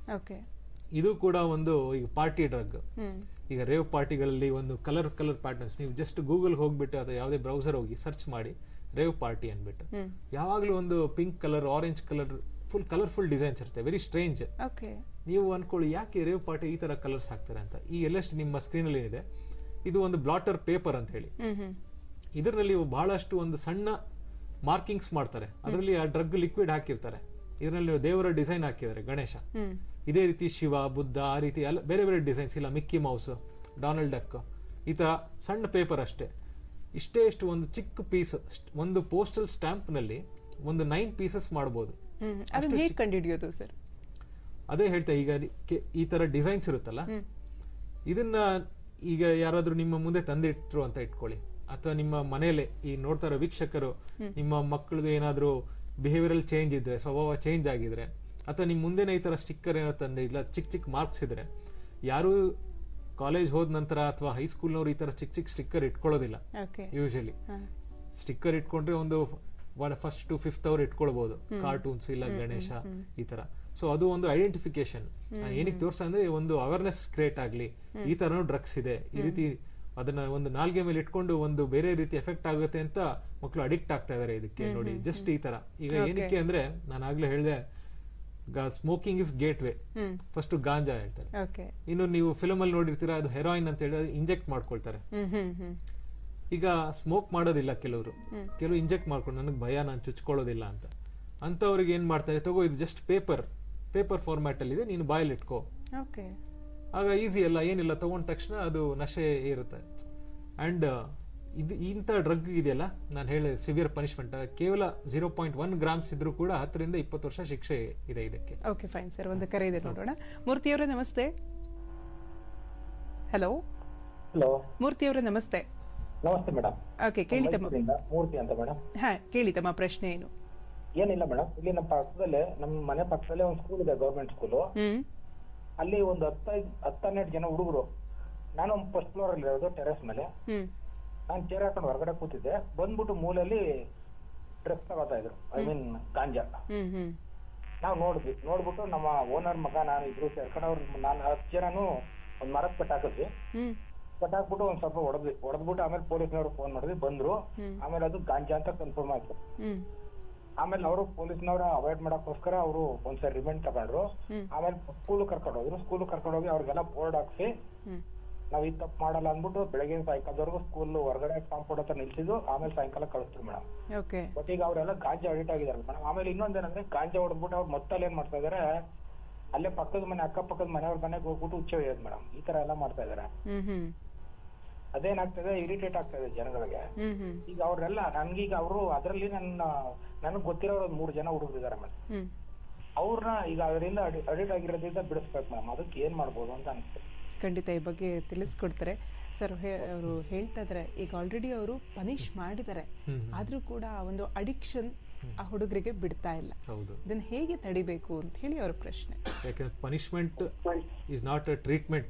Okay ಇದು ಕೂಡ ಒಂದು ಈಗ ಪಾರ್ಟಿ ಡ್ರಗ್ ಹ್ಮ್ ಈಗ ರೇವ್ ಪಾರ್ಟಿಗಳಲ್ಲಿ ಒಂದು ಕಲರ್ ಕಲರ್ ಪ್ಯಾಟರ್ನ್ಸ್ ನೀವು ಜಸ್ಟ್ ಗೂಗಲ್ ಹೋಗ್ಬಿಟ್ಟು ಅಥವಾ ಯಾವುದೇ ಬ್ರೌಸರ್ ಹೋಗಿ ಸರ್ಚ್ ಮಾಡಿ ರೇವ್ ಪಾರ್ಟಿ ಅನ್ಬಿಟ್ಟು ಹ್ಮ್ ಯಾವಾಗಲೂ ಒಂದು pink colour orange colour full colourful designs ಇರುತ್ತೆ ವೆರಿ ಸ್ಟ್ರೇಂಜ್ ಓಕೆ ನೀವು ಅನ್ಕೊಳ್ಳಿ ಯಾಕೆ ರೇವ್ ಪಾರ್ಟಿ ಈ ತರ ಕಲರ್ಸ್ ಹಾಕ್ತಾರೆ ಅಂತ ಈ ಎಲ್ಲಷ್ಟು ನಿಮ್ಮ ಸ್ಕ್ರೀನ್ ಅಲ್ಲಿ ಇದೆ ಇದು ಒಂದು ಬ್ಲಾಟರ್ ಪೇಪರ್ ಅಂತ ಹೇಳಿ ಹ್ಮ್ ಹ್ಮ್ ಇದರಲ್ಲಿ ಬಹಳಷ್ಟು ಒಂದು ಸಣ್ಣ ಮಾರ್ಕಿಂಗ್ಸ್ ಮಾಡ್ತಾರೆ ಅದರಲ್ಲಿ ಆ ಡ್ರಗ್ ಲಿಕ್ವಿಡ್ ಹಾಕಿರ್ತಾರೆ ಇದರಲ್ಲಿ ದೇವರ ಡಿಸೈನ್ ಹಾಕಿದ್ದಾರೆ ಗಣೇಶ ಹ್ಮ್ ಇದೇ ರೀತಿ ಶಿವ ಬುದ್ಧ ಆ ರೀತಿ ಎಲ್ಲ ಬೇರೆ ಬೇರೆ ಡಿಸೈನ್ಸ್ ಇಲ್ಲ ಮಿಕ್ಕಿ ಮೌಸ್ ಡೊನಾಲ್ಡ್ ಡಕ್ ಈ ತರ ಸಣ್ಣ ಪೇಪರ್ ಅಷ್ಟೇ ಇಷ್ಟೇ ಇಷ್ಟು ಒಂದು ಚಿಕ್ಕ ಪೀಸ್ ಒಂದು ಪೋಸ್ಟಲ್ ಸ್ಟಾಂಪ್ ನಲ್ಲಿ ಒಂದು ನೈನ್ ಪೀಸಸ್ ಮಾಡಬಹುದು ಹ್ಮ್ ಅದನ್ನ ಹೇಗೆ ಕಂಡುಹಿಡಿಯೋದು ಸರ್ ಅದೇ ಹೇಳ್ತಾ ಈಗ ಕೆ- ಈ ತರ ಡಿಸೈನ್ಸ್ ಇರುತ್ತಲ್ಲ ಹ್ಮ್ ಇದನ್ನ ಈಗ ಯಾರಾದ್ರೂ ನಿಮ್ಮ ಮುಂದೆ ತಂದಿಟ್ರು ಅಂತ ಇಟ್ಕೊಳ್ಳಿ ಅಥವಾ ನಿಮ್ಮ ಮನೆಯಲ್ಲೇ ಈ ನೋಡ್ತಾ ಇರೋ ವೀಕ್ಷಕರು ನಿಮ್ಮ ಮಕ್ಕಳದು ಏನಾದ್ರೂ ಬಿಹೇವಿಯರಲ್ ಚೇಂಜ್ ಇದ್ರೆ ಸ್ವಭಾವ ಚೇಂಜ್ ಆಗಿದ್ರೆ ಅಥವಾ ನಿಮ್ ಮುಂದೆನೆ ಈ ತರ ಸ್ಟಿಕ್ಕರ್ ಏನೋ ತಂದೆ ಇಲ್ಲ ಚಿಕ್ಕ ಚಿಕ್ಕ ಮಾರ್ಕ್ಸ್ ಇದ್ರೆ ಯಾರು ಕಾಲೇಜ್ ಹೋದ ನಂತರ ಅಥವಾ ಹೈಸ್ಕೂಲ್ನವ್ರು ಈ ತರ ಚಿಕ್ಕ ಚಿಕ್ಕ ಸ್ಟಿಕ್ಕರ್ ಇಟ್ಕೊಳ್ಳೋದಿಲ್ಲ ಓಕೆ ಯೂಶಲಿ ಹಾ ಸ್ಟಿಕ್ಕರ್ ಇಟ್ಕೊಂಡ್ರೆ ಒಂದು ಫಸ್ಟ್ ಟು ಫಿಫ್ತ್ ಅವ್ರು ಇಟ್ಕೊಳ್ಬಹುದು ಕಾರ್ಟೂನ್ಸ್ ಇಲ್ಲ ಗಣೇಶ ಈ ತರ ಸೊ ಅದು ಒಂದು ಐಡೆಂಟಿಫಿಕೇಶನ್ ಏನಕ್ಕೆ ತೋರ್ಸ ಅಂದ್ರೆ ಒಂದು ಅವೇರ್ನೆಸ್ ಕ್ರಿಯೇಟ್ ಆಗ್ಲಿ ಈ ತರನು ಡ್ರಗ್ಸ್ ಇದೆ ಈ ರೀತಿ ಅದನ್ನ ಒಂದು ನಾಲ್ಗೆ ಮೇಲೆ ಇಟ್ಕೊಂಡು ಒಂದು ಬೇರೆ ರೀತಿ ಎಫೆಕ್ಟ್ ಆಗುತ್ತೆ ಅಂತ ಮಕ್ಕಳು ಅಡಿಕ್ಟ್ ಆಗ್ತಾ ಇದಾರೆ ಇದಕ್ಕೆ ನೋಡಿ ಜಸ್ಟ್ ಈ ತರ ಈಗ ಏನಕ್ಕೆ ಅಂದ್ರೆ ನಾನು ಆಗ್ಲೇ ಹೇಳಿದೆ smoking is gateway hmm first ganja ಹೇಳ್ತಾರೆ ಓಕೆ ಇನ್ನು ನೀವು ಫಿಲಮ್ ಅಲ್ಲಿ ನೋಡಿರ್ತೀರಾ ಅದು ಹೆರಾಯಿನ್ ಅಂತ ಹೇಳಿ ಇಂಜೆಕ್ಟ್ ಮಾಡ್ಕೊಳ್ತಾರೆ ಹ್ಮ್ ಹ್ಮ್ ಹ್ಮ್ ಈಗ ಸ್ಮೋಕ್ ಮಾಡೋದಿಲ್ಲ ಕೆಲವರು ಕೆಲವು ಇಂಜೆಕ್ಟ್ ಮಾಡ್ಕೊಂಡು ನನಗೆ ಭಯ ನಾನು ಚುಚ್ಕೊಳ್ಳೋದಿಲ್ಲ ಅಂತ ಅಂತವ್ರಿಗೆ ಏನ್ ಮಾಡ್ತಾರೆ ತಗೋ ಇದು ಜಸ್ಟ್ ಪೇಪರ್ ಪೇಪರ್ ಫಾರ್ಮ್ಯಾಟ್ ಅಲ್ಲಿ ಇದೆ ನೀನು ಬಾಯಲ್ಲಿ ಇಟ್ಕೋ ಓಕೆ ಆಗ ಈಸಿ ಅಲ್ಲ ಏನಿಲ್ಲ ತಗೊಂಡ ತಕ್ಷಣ ಅದು ನಶೆ ಇರುತ್ತೆ ಅಂಡ್ ಇದು ಇಂಥ ಡ್ರಗ್ ಇದೆಯಲ್ಲ ನಾನು ಹೇಳಿ ಸಿವಿಯರ್ ಪನಿಷ್ಮೆಂಟ್ ಕೇವಲ ಜೀರೋ ಪಾಯಿಂಟ್ ಒನ್ ಗ್ರಾಮ್ಸ್ ಇದ್ರೂ ಕೂಡ ಹತ್ತರಿಂದ ಇಪ್ಪತ್ತು ವರ್ಷ ಶಿಕ್ಷೆ ಇದೆ ಇದಕ್ಕೆ ಓಕೆ ಫೈನ್ ಸರ್ ಒಂದು ಕರೆ ಇದೆ ನೋಡೋಣ ಮೂರ್ತಿಯವರೇ ನಮಸ್ತೆ ಹಲೋ ಹಲೋ ಮೂರ್ತಿಯವರೇ ನಮಸ್ತೆ ನಮಸ್ತೆ ಮೇಡಮ್ ಓಕೆ ಕೇಳಿ ತಮ್ಮ ಮೈಸೂರಿಂದ ಮೂರ್ತಿ ಅಂತ ಮೇಡಮ್ ಹಾ ಕೇಳಿ ತಮ್ಮ ಪ್ರಶ್ನೆ ಏನು ಏನಿಲ್ಲ ಮೇಡಮ್ ಇಲ್ಲಿ ನಮ್ಮ ಪಕ್ಕದಲ್ಲೇ ನಮ್ಮ ಮನೆ ಪಕ್ಕದಲ್ಲೇ ಒಂದು ಸ್ಕೂಲ್ ಇದೆ ಗೌರ್ಮೆಂಟ್ ಸ್ಕೂಲು ಹ್ಮ್ ಅಲ್ಲಿ ಒಂದು ಹತ್ತೈದು ಹತ್ತನ್ನೆರಡು ಜನ ಹುಡುಗರು ನಾನು ಫಸ್ಟ್ ಫ್ಲೋರ್ ಅಲ್ಲಿ ಇರೋದು ಟೆರೆಸ್ ಮೇಲೆ ಹ್ಮ್ ನಾನು ಚೇರ್ ಹಾಕೊಂಡು ಹೊರಗಡೆ ಕೂತಿದ್ದೆ ಬಂದ್ಬಿಟ್ಟು ಮೂಲೆಯಲ್ಲಿ ಡ್ರೆಸ್ ತಗೋತಾ ಇದ್ರು ಐ ಮೀನ್ ಗಾಂಜಾ ಹ್ಮ್ ಹ್ಮ್ ನಾವು ನೋಡಿದ್ವಿ ನೋಡ್ಬಿಟ್ಟು ನಮ್ಮ ಓನರ್ ಮಗ ನಾನು ಇಬ್ರು ಸೇರ್ಕೊಂಡು ಅವ್ರು ನಾನು ಹತ್ತು ಜನನು ಒಂದ್ ಮರಕ್ಕೆ ಕಟ್ಟಾಕಿದ್ವಿ ಹ್ಮ್ ಕಟ್ಟಾಕ್ಬಿಟ್ಟು ಒಂದ್ ಸ್ವಲ್ಪ ಹೊಡೆದ್ವಿ ಹೊಡೆದ್ಬಿಟ್ಟು ಆಮೇಲೆ ಪೊಲೀಸ್ನವ್ರು ಫೋನ್ ಮಾಡಿದ್ವಿ ಬಂದ್ರು ಆಮೇಲೆ ಅದು ಗಾಂಜಾ ಅಂತ ಕನ್ಫರ್ಮ್ ಆಯ್ತು ಹ್ಮ್ ಆಮೇಲೆ ಅವರು ಪೊಲೀಸ್ನವ್ರ ಅವಾಯ್ಡ್ ಮಾಡಕ್ಕೋಸ್ಕರ ಅವರು ಒಂದ್ಸರಿ ರಿಮೆಂಡ್ ತಗೊಂಡ್ರು ಆಮೇಲೆ ಸ್ಕೂಲ್ ಕರ್ಕೊಂಡು ಹೋದ್ರು ಸ್ಕೂಲ್ ಕರ್ಕೊಂಡು ಹೋಗಿ ಅವ್ರಿಗೆಲ್ಲ ಬೋರ್ಡ್ ಹಾಕ್ಸಿ ಹ್ಮ್ ನಾವ್ ಈ ತಪ್ಪು ಮಾಡಲ್ಲ ಅಂದ್ಬಿಟ್ಟು ಬೆಳಗ್ಗೆ ಸಾಯಂಕಾಲದವರೆಗೂ ಸ್ಕೂಲ್ ಹೊರಗಡೆ ಕಾಂಪೌಂಡ್ ಹತ್ರ ನಿಲ್ಸಿದ್ದು ಆಮೇಲೆ ಸಾಯಂಕಾಲ ಕಳಿಸ್ತೀವಿ ಮೇಡಮ್ ಓಕೆ ಬಟ್ ಈಗ ಅವರೆಲ್ಲ ಗಾಂಜಾ ಅಡಿಟ್ ಆಗಿದಾರಲ್ಲ ಮೇಡಮ್ ಆಮೇಲೆ ಇನ್ನೊಂದೇನಂದ್ರೆ ಗಾಂಜಾ ಹೊಡೆದ್ಬಿಟ್ಟು ಅವ್ರು ಮೊತ್ತಲ್ಲಿ ಏನ್ ಮಾಡ್ತಾ ಇದಾರೆ ಅಲ್ಲೇ ಪಕ್ಕದ ಮನೆ ಅಕ್ಕಪಕ್ಕದ ಮನೆಯವ್ರ ಮನೆಗೆ ಹೋಗ್ಬಿಟ್ಟು ಹುಚ್ಚ ಒಯ್ಯೋದು ಮೇಡಮ್ ಈ ತರ ಎಲ್ಲ ಮಾಡ್ತಾ ಇದಾರೆ ಹ್ಮ್ ಹ್ಮ್ ಅದೇನಾಗ್ತದೆ ಇರಿಟೇಟ್ ಆಗ್ತಾ ಇದೆ ಜನಗಳಿಗೆ ಹ್ಮ್ ಹ್ಮ್ ಈಗ ಅವ್ರೆಲ್ಲ ನನ್ಗೀಗ ಅವರು ಅದರಲ್ಲಿ ನನ್ನ ನನಗ್ ಗೊತ್ತಿರೋ ಒಂದ್ ಮೂರ್ ಜನ ಹುಡುಗರು ಇದಾರೆ ಮೇಡಮ್ ಹ್ಮ್ ಅವ್ರನ್ನ ಈಗ ಅದರಿಂದ ಅಡಿಟ್ ಆಗಿರೋದ್ರಿಂದ ಬಿಡಿಸ್ಬೇಕು ಮೇಡಮ್ ಅದಕ್ಕೆ ಏನ್ ಮಾಡ್ಬೋದು ಅಂತ ಅನ್ಸುತ್ತೆ ಖಂಡಿತ ಈ ಬಗ್ಗೆ ತಿಳಿಸ್ಕೊಡ್ತಾರೆ ಸರ್ ಅವರು ಹೇಳ್ತಾ ಇದ್ದಾರೆ ಈಗ ಆಲ್ರೆಡಿ ಅವರು ಪನಿಷ್ ಮಾಡಿದ್ದಾರೆ ಆದ್ರೂ ಕೂಡ ಆ ಒಂದು ಅಡಿಕ್ಷನ್ ಆ ಹುಡುಗರಿಗೆ ಬಿಡ್ತಾ ಇಲ್ಲ ಹೌದು ಇದನ್ನ ಹೇಗೆ ತಡಿಬೇಕು ಅಂತ ಹೇಳಿ ಅವರ ಪ್ರಶ್ನೆ ಯಾಕಂದ್ರೆ punishment is not a treatment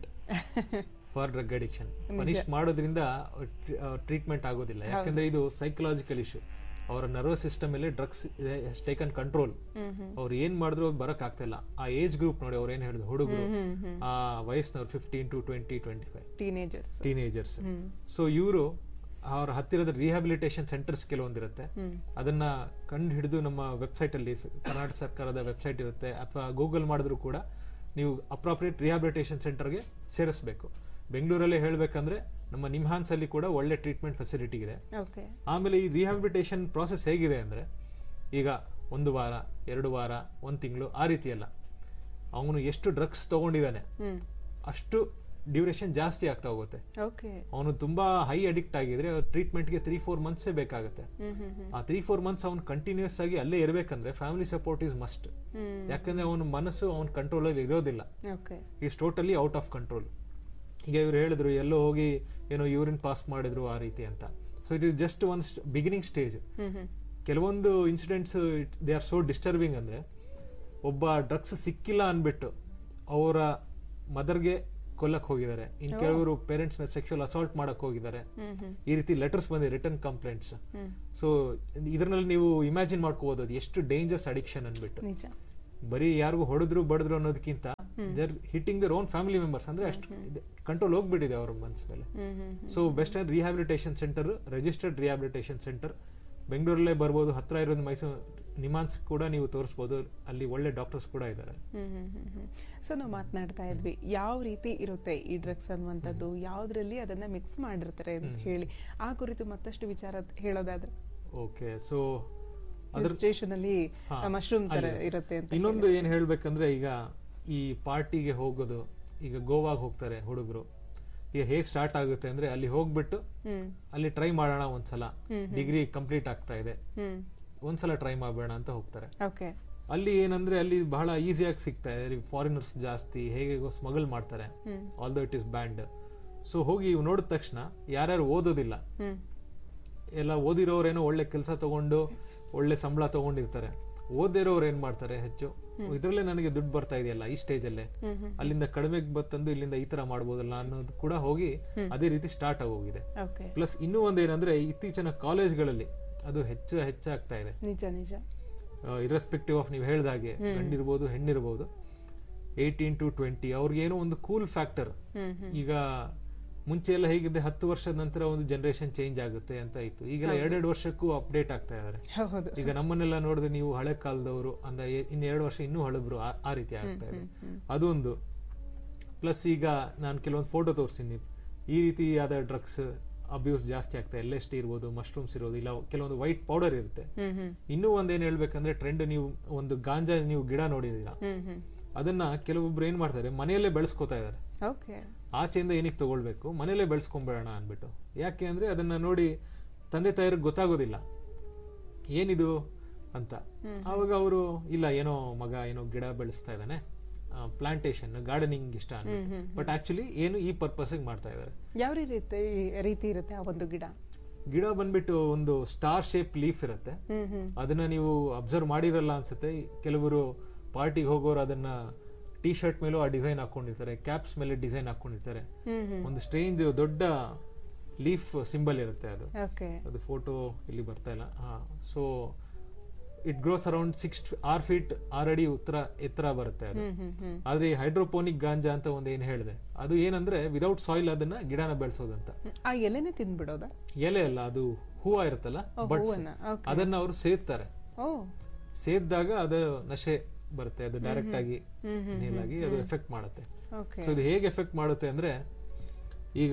for drug addiction punish ಮಾಡೋದ್ರಿಂದ ಟ್ರೀಟ್ಮೆಂಟ್ ಆಗೋದಿಲ್ಲ ಯಾಕಂದ್ರೆ ಇದು ಸೈಕಲಾಜಿಕಲ್ ಇಶ್ಯೂ ಅವರ ನರ್ವಸ್ ಸಿಸ್ಟಮ್ ಮೇಲೆ ಡ್ರಗ್ಸ್ ಟೇಕನ್ ಕಂಟ್ರೋಲ್ ಅವ್ರು ಏನ್ ಮಾಡಿದ್ರು ಅವ್ರು ಬರಕ್ ಆಗ್ತಾ ಇಲ್ಲ ಆ ಏಜ್ ಗ್ರೂಪ್ ನೋಡಿ ಅವ್ರು ಏನ್ ಹೇಳಿದ್ರು ಹುಡುಗರು ಆ ವಯಸ್ಸಿನವ್ರು fifteen to twenty twenty five teenagers teenagers so ಇವರು ಅವ್ರ ಹತ್ತಿರದ ರಿಹ್ಯಾಬಿಲಿಟೇಷನ್ ಸೆಂಟರ್ಸ್ ಕೆಲವೊಂದಿರುತ್ತೆ ಅದನ್ನ ಕಂಡು ಹಿಡಿದು ನಮ್ಮ ವೆಬ್ಸೈಟ್ ಅಲ್ಲಿ ಸ- ಕರ್ನಾಟಕ ಸರ್ಕಾರದ ವೆಬ್ಸೈಟ್ ಇರುತ್ತೆ ಅಥವಾ ಗೂಗಲ್ ಮಾಡಿದ್ರು ಕೂಡ ನೀವು ಅಪ್ರಾಪ್ರಿಯೇಟ್ ರಿಹ್ಯಾಬಿಲಿಟೇಷನ್ ಸೆಂಟರ್ಗೆ ಸೇರಿಸಬೇಕು ಬೆಂಗಳೂರಲ್ಲಿ ಹೇಳ್ಬೇಕಂದ್ರೆ ನಮ್ಮ ನಿಮ್ಹಾನ್ಸ್ ಅಲ್ಲಿ ಕೂಡ ಒಳ್ಳೆ ಟ್ರೀಟ್ಮೆಂಟ್ ಫೆಸಿಲಿಟಿ ಇದೆ ಓಕೆ ಆಮೇಲೆ ಈ ರಿಹ್ಯಾಬಿಲಿಟೇಷನ್ ಪ್ರಾಸೆಸ್ ಹೇಗಿದೆ ಅಂದ್ರೆ ಈಗ ಒಂದು ವಾರ ಎರಡು ವಾರ ಒಂದು ತಿಂಗಳು ಆ ರೀತಿ ಅಲ್ಲ ಅವನು ಎಷ್ಟು ಡ್ರಗ್ಸ್ ತಗೊಂಡಿದ್ದಾನೆ ಹ್ಮ್ ಅಷ್ಟು ಡ್ಯೂರೇಷನ್ ಜಾಸ್ತಿ ಆಗ್ತಾ ಹೋಗುತ್ತೆ ಓಕೆ ಅವನು ತುಂಬಾ ಹೈ ಅಡಿಕ್ಟ್ ಆಗಿದ್ರೆ ಟ್ರೀಟ್ಮೆಂಟ್ಗೆ ತ್ರೀ ಫೋರ್ ಮಂತ್ಸೇ ಬೇಕಾಗುತ್ತೆ ಹ್ಮ್ ಹ್ಮ್ ಹ್ಮ್ ಆ ತ್ರೀ ಫೋರ್ ಮಂತ್ಸ್ ಅವ್ನು ಕಂಟಿನ್ಯೂಸ್ ಆಗಿ ಅಲ್ಲೇ ಇರಬೇಕಂದ್ರೆ family support is must hmm ಯಾಕಂದ್ರೆ ಅವನ ಮನಸ್ಸು ಅವನ ಕಂಟ್ರೋಲ್ ಅಲ್ಲಿ ಇರೋದಿಲ್ಲ okay is totally out of control ಈಗ ಇವ್ರು ಹೇಳಿದ್ರು ಎಲ್ಲೋ ಹೋಗಿ ಏನೋ ಯೂರಿನ್ ಪಾಸ್ ಮಾಡಿದ್ರು ಆ ರೀತಿ ಅಂತ so it is just one beginning stage hmm hmm ಕೆಲವೊಂದು incidents they are so disturbing ಅಂದ್ರೆ ಒಬ್ಬ ಡ್ರಗ್ಸ್ ಸಿಕ್ಕಿಲ್ಲ ಅನ್ಬಿಟ್ಟು ಅವರ ಮದರ್ಗೆ ಕೊಲ್ಲಕ್ ಹೋಗಿದ್ದಾರೆ ಇನ್ ಕೆಲವರು ಪೇರೆಂಟ್ಸ್ ಮೇಲೆ ಸೆಕ್ಷುವಲ್ ಅಸಾಲ್ಟ್ ಮಾಡಕ್ ಹೋಗಿದ್ದಾರೆ ಹ್ಮ್ ಹ್ಮ್ ಈ ರೀತಿ ಲೆಟರ್ಸ್ ಬಂದಿದೆ ರಿಟರ್ನ್ ಕಂಪ್ಲೇಂಟ್ಸ್ ಹ್ಮ್ ಸೊ ಇದರಲ್ಲಿ ನೀವು ಇಮ್ಯಾಜಿನ್ ಮಾಡ್ಕೋಬಹುದು ಅದು ಎಷ್ಟು ಡೇಂಜರ್ಸ್ ಅಡಿಕ್ಷನ್ ಅನ್ಬಿಟ್ಟು ನಿಜ ಬರೀ ಯಾರಿಗೂ ಹೊಡೆದ್ರು ಬಡಿದ್ರು ಅನ್ನೋದಕ್ಕಿಂತ there hitting their own family members ಅಂದ್ರೆ ಅಷ್ಟು ಕಂಟ್ರೋಲ್ ಹೋಗ್ಬಿಟ್ಟಿದೆ ಅವ್ರ ಮನ್ಸ್ ಮೇಲೆ hmm hmm so best and rehabilitation centre registered rehabilitation centre ಬೆಂಗಳೂರಲ್ಲೇ ಬರ್ಬೋದು ಹತ್ರ ಇರೋದು ಮೈಸೂರು ನಿಮಾನ್ಸ್ ಕೂಡ ನೀವು ತೋರಿಸ್ಬೋದು ಅಲ್ಲಿ ಒಳ್ಳೆ ಡಾಕ್ಟರ್ಸ್ ಕೂಡ ಇದ್ದಾರೆ ಹ್ಮ್ ಹ್ಮ್ ಹ್ಮ್ ಹ್ಮ್ ಸೊ ನಾವು ಮಾತನಾಡ್ತಾ ಇದ್ವಿ ಯಾವ ರೀತಿ ಇರುತ್ತೆ ಈ ಡ್ರಗ್ಸ್ ಅನ್ನುವಂಥದ್ದು ಯಾವ್ದ್ರಲ್ಲಿ ಅದನ್ನ ಮಿಕ್ಸ್ ಮಾಡಿರ್ತಾರೆ ಅಂತ ಹೇಳಿ ಆ ಕುರಿತು ಮತ್ತಷ್ಟು ವಿಚಾರ ಹೇಳೋದಾದ್ರೆ ಓಕೆ ಸೊ ಅದ್ರ ಸ್ಟೇಷನ್ ಅಲ್ಲಿ ಹಾ, ಮಶ್ರೂಮ್ ತರ ಅಲ್ಲಿದೆ. ಇರುತ್ತೆ ಅಂತ ಇನ್ನೊಂದು ಏನ್ ಹೇಳ್ಬೇಕಂದ್ರೆ ಈಗ ಈ ಪಾರ್ಟಿಗೆ ಹೋಗೋದು ಈಗ ಗೋವಾಗ್ ಹೋಗ್ತಾರೆ ಹುಡುಗರು ಈಗ ಹೇಗ್ ಸ್ಟಾರ್ಟ್ ಆಗುತ್ತೆ ಅಂದ್ರೆ ಅಲ್ಲಿ ಹೋಗ್ಬಿಟ್ಟು ಹ್ಮ್ ಅಲ್ಲಿ ಟ್ರೈ ಮಾಡೋಣ ಒಂದ್ಸಲ ಡಿಗ್ರಿ ಕಂಪ್ಲೀಟ್ ಆಗ್ತಾ ಇದೆ ಹ್ಮ್ ಒಂದ್ಸಲ ಟ್ರೈ ಮಾಡೋಣ ಅಂತ ಹೋಗ್ತಾರೆ ಓಕೆ ಅಲ್ಲಿ ಏನಂದ್ರೆ ಅಲ್ಲಿ ಬಹಳ ಈಸಿಯಾಗಿ ಸಿಗ್ತಾ ಇದೆ ಫಾರಿನರ್ಸ್ ಜಾಸ್ತಿ ಹೇಗೆ ಸ್ಮಗಲ್ ಮಾಡ್ತಾರೆ hmm although it is banned so ಹೋಗಿ ಇವ್ ನೋಡಿದ ತಕ್ಷಣ ಯಾರ್ಯಾರು ಓದೋದಿಲ್ಲ ಹ್ಮ್ ಎಲ್ಲ ಓದಿರೋರೇನೋ ಒಳ್ಳೆ ಕೆಲಸ ತಗೊಂಡು ಒಳ್ಳೆ ಸಂಬಳ ತಗೊಂಡಿರ್ತಾರೆ ಓದಿರೋರು ಏನ್ ಮಾಡ್ತಾರೆ ಹೆಚ್ಚು ಇದ್ರಲ್ಲೇ ನನಗೆ ದುಡ್ಡು ಬರ್ತಾ ಇದೆಯಲ್ಲ ಈ ಸ್ಟೇಜ್ ಅಲ್ಲೇ ಹ್ಮ್ ಹ್ಮ್ ಅಲ್ಲಿಂದ ಕಡಿಮೆಗೆ ಬತ್ತಂದು ಇಲ್ಲಿಂದ ಈ ತರ ಮಾಡ್ಬೋದಲ್ಲ ಅನ್ನೋದು ಕೂಡ ಹೋಗಿ ಅದೇ ರೀತಿ ಸ್ಟಾರ್ಟ್ ಆಗೋಗಿದೆ ಓಕೆ ಪ್ಲಸ್ ಇನ್ನೂ ಒಂದೇನಂದ್ರೆ ಇತ್ತೀಚಿನ ಕಾಲೇಜ್ಗಳಲ್ಲಿ ಅದು ಹೆಚ್ಚು ಹೆಚ್ಚಾಗ್ತಾ ಇದೆ ನಿಜ ನಿಜ ಇರೆಸ್ಪೆಕ್ಟಿವ್ ಆಫ್ ನೀವು ಹೇಳ್ದಾಗೆ ಗಂಡಿರ್ಬೋದು ಹೆಣ್ಣಿರ್ಬೋದು ಏಯ್ಟೀನ್ ಟು ಟ್ವೆಂಟಿ ಅವ್ರಿಗೇನೋ ಒಂದು ಕೂಲ್ ಫ್ಯಾಕ್ಟರ್ ಹ್ಮ್ ಹ್ಮ್ ಈಗ ಮುಂಚೆ ಎಲ್ಲ ಹೇಗಿದೆ ಹತ್ತು ವರ್ಷದ ನಂತರ ಒಂದು ಜನರೇಷನ್ ಚೇಂಜ್ ಆಗುತ್ತೆ ಅಂತ ಇತ್ತು ಈಗೆಲ್ಲ ಎರಡೆರಡು ವರ್ಷಕ್ಕೂ ಅಪ್ಡೇಟ್ ಆಗ್ತಾ ಇದಾರೆ ಹೌದು ಈಗ ನಮ್ಮನ್ನೆಲ್ಲ ನೋಡಿದ್ರೆ ನೀವು ಹಳೆ ಕಾಲದವರು ಅಂದ ಇನ್ನು ಎರಡು ವರ್ಷ ಇನ್ನೂ ಹಳಬ್ರು ಆ- ಆ ರೀತಿ ಆಗ್ತಾ ಇದೆ ಅದೊಂದು ಪ್ಲಸ್ ಈಗ ನಾನು ಕೆಲವೊಂದು ಫೋಟೋ ತೋರಿಸ್ತೀನಿ ಈ ರೀತಿಯಾದ ಡ್ರಗ್ಸ್ ಅಬ್ಯೂಸ್ ಜಾಸ್ತಿ ಆಗ್ತಾ ಎಲ್ ಎಸ್ ಟಿ ಇರ್ಬೋದು ಮಶ್ರೂಮ್ಸ್ ಇರ್ಬೋದು ಇಲ್ಲ ಕೆಲವೊಂದು ವೈಟ್ ಪೌಡರ್ ಇರುತ್ತೆ ಹ್ಮ್ ಹ್ಮ್ ಇನ್ನೂ ಒಂದೇನ್ ಹೇಳ್ಬೇಕಂದ್ರೆ ಟ್ರೆಂಡ್ ನೀವು ಒಂದು ಗಾಂಜಾ ನೀವು ಗಿಡ ನೋಡಿದೀರಾ ಹ್ಮ್ ಹ್ಮ್ ಅದನ್ನ ಕೆಲವೊಬ್ರು ಏನ್ ಮಾಡ್ತಾರೆ ಮನೆಯಲ್ಲೇ ಬೆಳೆಸ್ಕೋತಾ ಇದಾರೆ ಓಕೆ ಆಚೆಯಿಂದ ಏನಕ್ಕೆ ತಗೊಳ್ಬೇಕು ಮನೇಲೆ ಬೆಳೆಸ್ಕೊಂಬೇಡ ಅನ್ಬಿಟ್ಟು ಯಾಕೆ ಅಂದ್ರೆ ಅದನ್ನ ನೋಡಿ ತಂದೆ ತಾಯಿರಿಗೆ ಗೊತ್ತಾಗೋದಿಲ್ಲ ಏನಿದು ಅಂತ ಆವಾಗ ಅವರು ಇಲ್ಲ ಏನೋ ಮಗ ಏನೋ ಗಿಡ ಬೆಳೆಸ್ತಾ ಇದ್ದಾನೆ ಪ್ಲಾಂಟೇಶನ್ ಗಾರ್ಡನಿಂಗ್ ಇಷ್ಟ ಅನ್ಬಿಟ್ಟು ಬಟ್ ಆಕ್ಚುಲಿ ಏನು ಈ ಪರ್ಪಸ್ ಮಾಡ್ತಾ ಇದ್ದಾರೆ ಯಾವ ರೀತಿ ರೀತಿ ಇರುತ್ತೆ ಆ ಒಂದು ಗಿಡ ಗಿಡ ಬಂದ್ಬಿಟ್ಟು ಒಂದು ಸ್ಟಾರ್ ಶೇಪ್ ಲೀಫ್ ಇರುತ್ತೆ ಹ್ಮ್ ಹ್ಮ್ ಅದನ್ನ ನೀವು ಅಬ್ಸರ್ವ್ ಮಾಡಿರಲ್ಲ ಅನ್ಸುತ್ತೆ ಕೆಲವರು ಪಾರ್ಟಿಗೆ ಹೋಗೋರು ಅದನ್ನ ಟಿ ಶರ್ಟ್ ಮೇಲೂ ಆ ಡಿಸೈನ್ ಹಾಕೊಂಡಿರ್ತಾರೆ ಕ್ಯಾಪ್ಸ್ ಮೇಲೆ ಡಿಸೈನ್ ಹಾಕೊಂಡಿರ್ತಾರೆ ಹ್ಮ್ ಹ್ಮ್ ಒಂದು ಸ್ಟ್ರೇಂಜ್ ದೊಡ್ಡ ಲೀಫ್ ಸಿಂಬಲ್ ಇರುತ್ತೆ ಅದು ಓಕೆ ಅದು ಫೋಟೋ ಇಲ್ಲಿ ಬರ್ತಾ ಇಲ್ಲ ಹಾ so it grows around six ಆರ್ ಫೀಟ್ ಆರ್ ಅಡಿ ಉತ್ತರ ಎತ್ತರ ಬರುತ್ತೆ ಅದು ಹ್ಮ್ ಹ್ಮ್ ಹ್ಮ್ ಆದ್ರೆ ಈ ಹೈಡ್ರೋಪೋನಿಕ್ ಗಾಂಜಾ ಅಂತ ಒಂದು ಏನ್ ಹೇಳಿದೆ ಅದು ಏನಂದ್ರೆ ವಿದೌಟ್ ಸಾಯಿಲ್ ಅದನ್ನ ಗಿಡನ ಬೆಳೆಸೋದಂತ ಆ ಎಲೆನೆ ತಿಂದ್ಬಿಡೋದಾ ಎಲೆ ಅಲ್ಲ ಅದು ಹೂವ ಇರುತ್ತಲ್ಲ ಬಡ್ಸ್ ಹೂವನ್ನ, okay. ಅದನ್ನ ಅವರು ಸೇರ್ತಾರೆ ಓ ಸೇರಿದಾಗ ಅದು ನಶೆ ಬರುತ್ತೆ ಅದು ಡೈರೆಕ್ಟ್ ಆಗಿ ನೀಲಾಗಿ ಅದು ಎಫೆಕ್ಟ್ ಮಾಡುತ್ತೆ ಓಕೆ ಸೊ ಇದು ಹೇಗೆ ಎಫೆಕ್ಟ್ ಮಾಡುತ್ತೆ ಅಂದ್ರೆ ಈಗ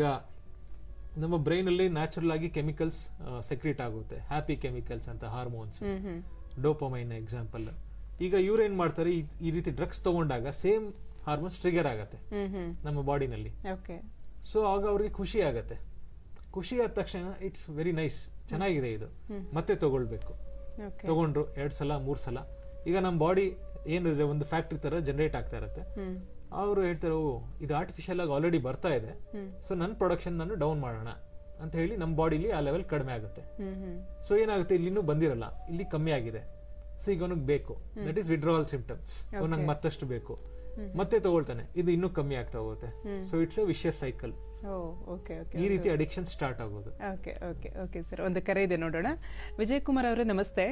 ನಮ್ಮ ಬ್ರೈನ್ ಅಲ್ಲಿ ನ್ಯಾಚುರಲ್ ಆಗಿ ಕೆಮಿಕಲ್ಸ್ ಸೆಕ್ರೀಟ್ ಆಗುತ್ತೆ ಹ್ಯಾಪಿ ಕೆಮಿಕಲ್ಸ್ ಅಂತ hormones hmm hmm dopamine example ಈಗ ಇವ್ರು ಏನ್ ಮಾಡ್ತಾರೆ ಈ- ಈ ರೀತಿ ಡ್ರಗ್ಸ್ ತಗೊಂಡಾಗ ಸೇಮ್ ಹಾರ್ಮೋನ್ಸ್ ಟ್ರಿಗರ್ ಆಗತ್ತೆ ಹ್ಮ್ ಹ್ಮ್ ನಮ್ಮ ಬಾಡಿನಲ್ಲಿ ಓಕೆ ಸೊ ಆಗ ಅವ್ರಿಗೆ ಖುಷಿ ಆಗತ್ತೆ ಖುಷಿ ಆದ ತಕ್ಷಣ ಇಟ್ಸ್ ವೆರಿ ನೈಸ್ ಚೆನ್ನಾಗಿದೆ ಇದು ಮತ್ತೆ ತಗೊಳ್ಬೇಕು ಓಕೆ ತಗೊಂಡ್ರು ಎರಡ್ ಸಲ ಮೂರ್ ಸಲ ಈಗ ನಮ್ಮ ಬಾಡಿ ಏನಿದ್ರೆ ಒಂದು ಫ್ಯಾಕ್ಟ್ರಿ ತರ ಜನರೇಟ್ ಆಗ್ತಾ ಇರುತ್ತೆ ಹ್ಮ್ ಅವರು ಹೇಳ್ತಾರೆ ಓ ಇದು ಆರ್ಟಿಫಿಷಿಯಲ್ ಆಗಿ ಆಲ್ರೆಡಿ ಬರ್ತಾ ಇದೆ ಹ್ಮ್. ಸೊ ನನ್ನ ಪ್ರೊಡಕ್ಷನ್ ನಾನು ಡೌನ್ ಮಾಡೋಣ ಅಂತ ಹೇಳಿ ನಮ್ಮ ಬಾಡಿಲಿ ಆ ಲೆವೆಲ್ ಕಡಿಮೆ ಆಗುತ್ತೆ ಹ್ಮ್ ಹ್ಮ್ ಸೊ ಏನಾಗುತ್ತೆ ಇಲ್ಲಿ ಇನ್ನೂ ಬಂದಿರಲ್ಲ ಇಲ್ಲಿ ಕಮ್ಮಿ ಆಗಿದೆ ಸೊ ಈಗ ಅವನಿಗೆ ಬೇಕು ದಟ್ ಈಸ್ ವಿಡ್ರಾವಲ್ ಸಿಂಪ್ಟಮ್ ನಂಗೆ ಮತ್ತಷ್ಟು ಬೇಕು ಮತ್ತೆ ತಗೊಳ್ತಾನೆ ಇದು ಇನ್ನೂ ಕಮ್ಮಿ ಆಗ್ತಾ ಹೋಗುತ್ತೆ so it's a vicious cycle oh okay okay ಈ ರೀತಿ ಅಡಿಕ್ಷನ್ ಸ್ಟಾರ್ಟ್ ಆಗೋದು ಓಕೆ ಓಕೆ ಓಕೆ ಸರ್ ಒಂದು ಕರೆ ಇದೆ ನೋಡೋಣ ವಿಜಯ್ ಕುಮಾರ್ ಅವರೇ ನಮಸ್ತೆ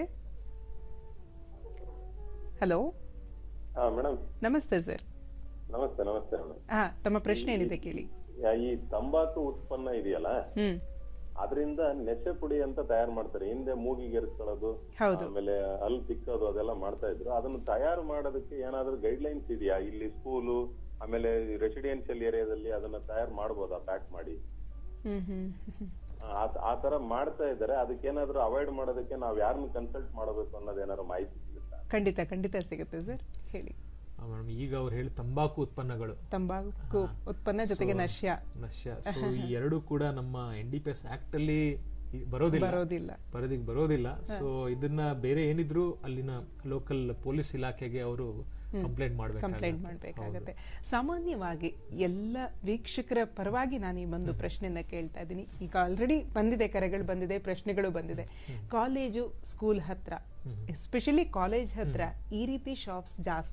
ಹಲೋ ಹಾ ಮೇಡಮ್ ನಮಸ್ತೆ ಸರ್ ನಮಸ್ತೆ ನಮಸ್ತೆ ಮೇಡಮ್ ಹಾ ತಮ್ಮ ಪ್ರಶ್ನೆ ಏನಿದೆ ಕೇಳಿ ಈ ತಂಬಾಕು ಉತ್ಪನ್ನ ಇದೆಯಲ್ಲ ಹ್ಮ್ ಅದರಿಂದ ನೆಸೆ ಪುಡಿ ಅಂತ ತಯಾರು ಮಾಡ್ತಾರೆ ಹಿಂದೆ ಮೂಗಿಗೆ ಎರ್ಸ್ಕೊಳ್ಳೋದು ಹೌದು ಆಮೇಲೆ ಅಲ್ಲಿ ತಿಕ್ಕೋದು ಅದೆಲ್ಲ ಮಾಡ್ತಾ ಇದ್ರು ಅದನ್ನ ತಯಾರು ಮಾಡೋದಕ್ಕೆ ಏನಾದ್ರೂ ಗೈಡ್ ಲೈನ್ಸ್ ಇದೆಯಾ ಇಲ್ಲಿ ಸ್ಕೂಲು ಆಮೇಲೆ ರೆಸಿಡೆನ್ಷಿಯಲ್ ಏರಿಯಾದಲ್ಲಿ ಅದನ್ನ ತಯಾರು ಮಾಡ್ಬೋದಾ ಪ್ಯಾಕ್ ಮಾಡಿ ಹ್ಮ್ ಹ್ಮ್ ಆ- ಆ ತರ ಮಾಡ್ತಾ ಇದ್ದಾರೆ ಅದಕ್ಕೇನಾದ್ರೂ ಅವಾಯ್ಡ್ ಮಾಡೋದಕ್ಕೆ ನಾವ್ ಯಾರನ್ನ ಕನ್ಸಲ್ಟ್ ಮಾಡಬೇಕು ಅನ್ನೋದೇನಾದ್ರು ಮಾಹಿತಿ ಸಿಗುತ್ತಾ ಖಂಡಿತ ಖಂಡಿತ ಸಿಗುತ್ತೆ ಸರ್ ಹೇಳಿ ಮೇಡಮ್ ಈಗ ಅವ್ರು ಹೇಳಿ ತಂಬಾಕು ಉತ್ಪನ್ನಗಳು ತಂಬಾಕು ಉತ್ಪನ್ನ ಜೊತೆಗೆ So, ನಶ್ಯ ನಶ್ಯ ಸೊ ಈ ಎರಡು ಕೂಡ ನಮ್ಮ N D P S act ಅಲ್ಲಿ ಇ- ಬರೋದಿಲ್ಲ ಬರೋದಿಲ್ಲ ಬರೋದಿಕ್ ಬರೋದಿಲ್ಲ ಸೊ ಇದನ್ನ ಬೇರೆ ಏನಿದ್ರು ಅಲ್ಲಿನ ಲೋಕಲ್ ಪೊಲೀಸ್ ಇಲಾಖೆಗೆ ಅವರು ಕಂಪ್ಲೇಂಟ್ ಕಂಪ್ಲೇಂಟ್ ಮಾಡ್ಬೇಕು ಮಾಡಬೇಕಾಗತ್ತೆ ಸಾಮಾನ್ಯವಾಗಿ ಎಲ್ಲ ವೀಕ್ಷಕರ ಪರವಾಗಿ ನಾನು ಈ ಒಂದು ಪ್ರಶ್ನೆಯನ್ನ ಕೇಳ್ತಾ ಇದ್ದೀನಿ ಈಗ ಆಲ್ರೆಡಿ ಬಂದಿದೆ ಕರೆಗಳು ಬಂದಿದೆ ಪ್ರಶ್ನೆಗಳು ಬಂದಿದೆ ಕಾಲೇಜು ಸ್ಕೂಲ್ ಹತ್ರ ಎಸ್ಪೆಷಲಿ ಕಾಲೇಜ್ ಹತ್ರ ಈ ರೀತಿ ಶಾಪ್ಸ್ ಜಾಸ್ತಿ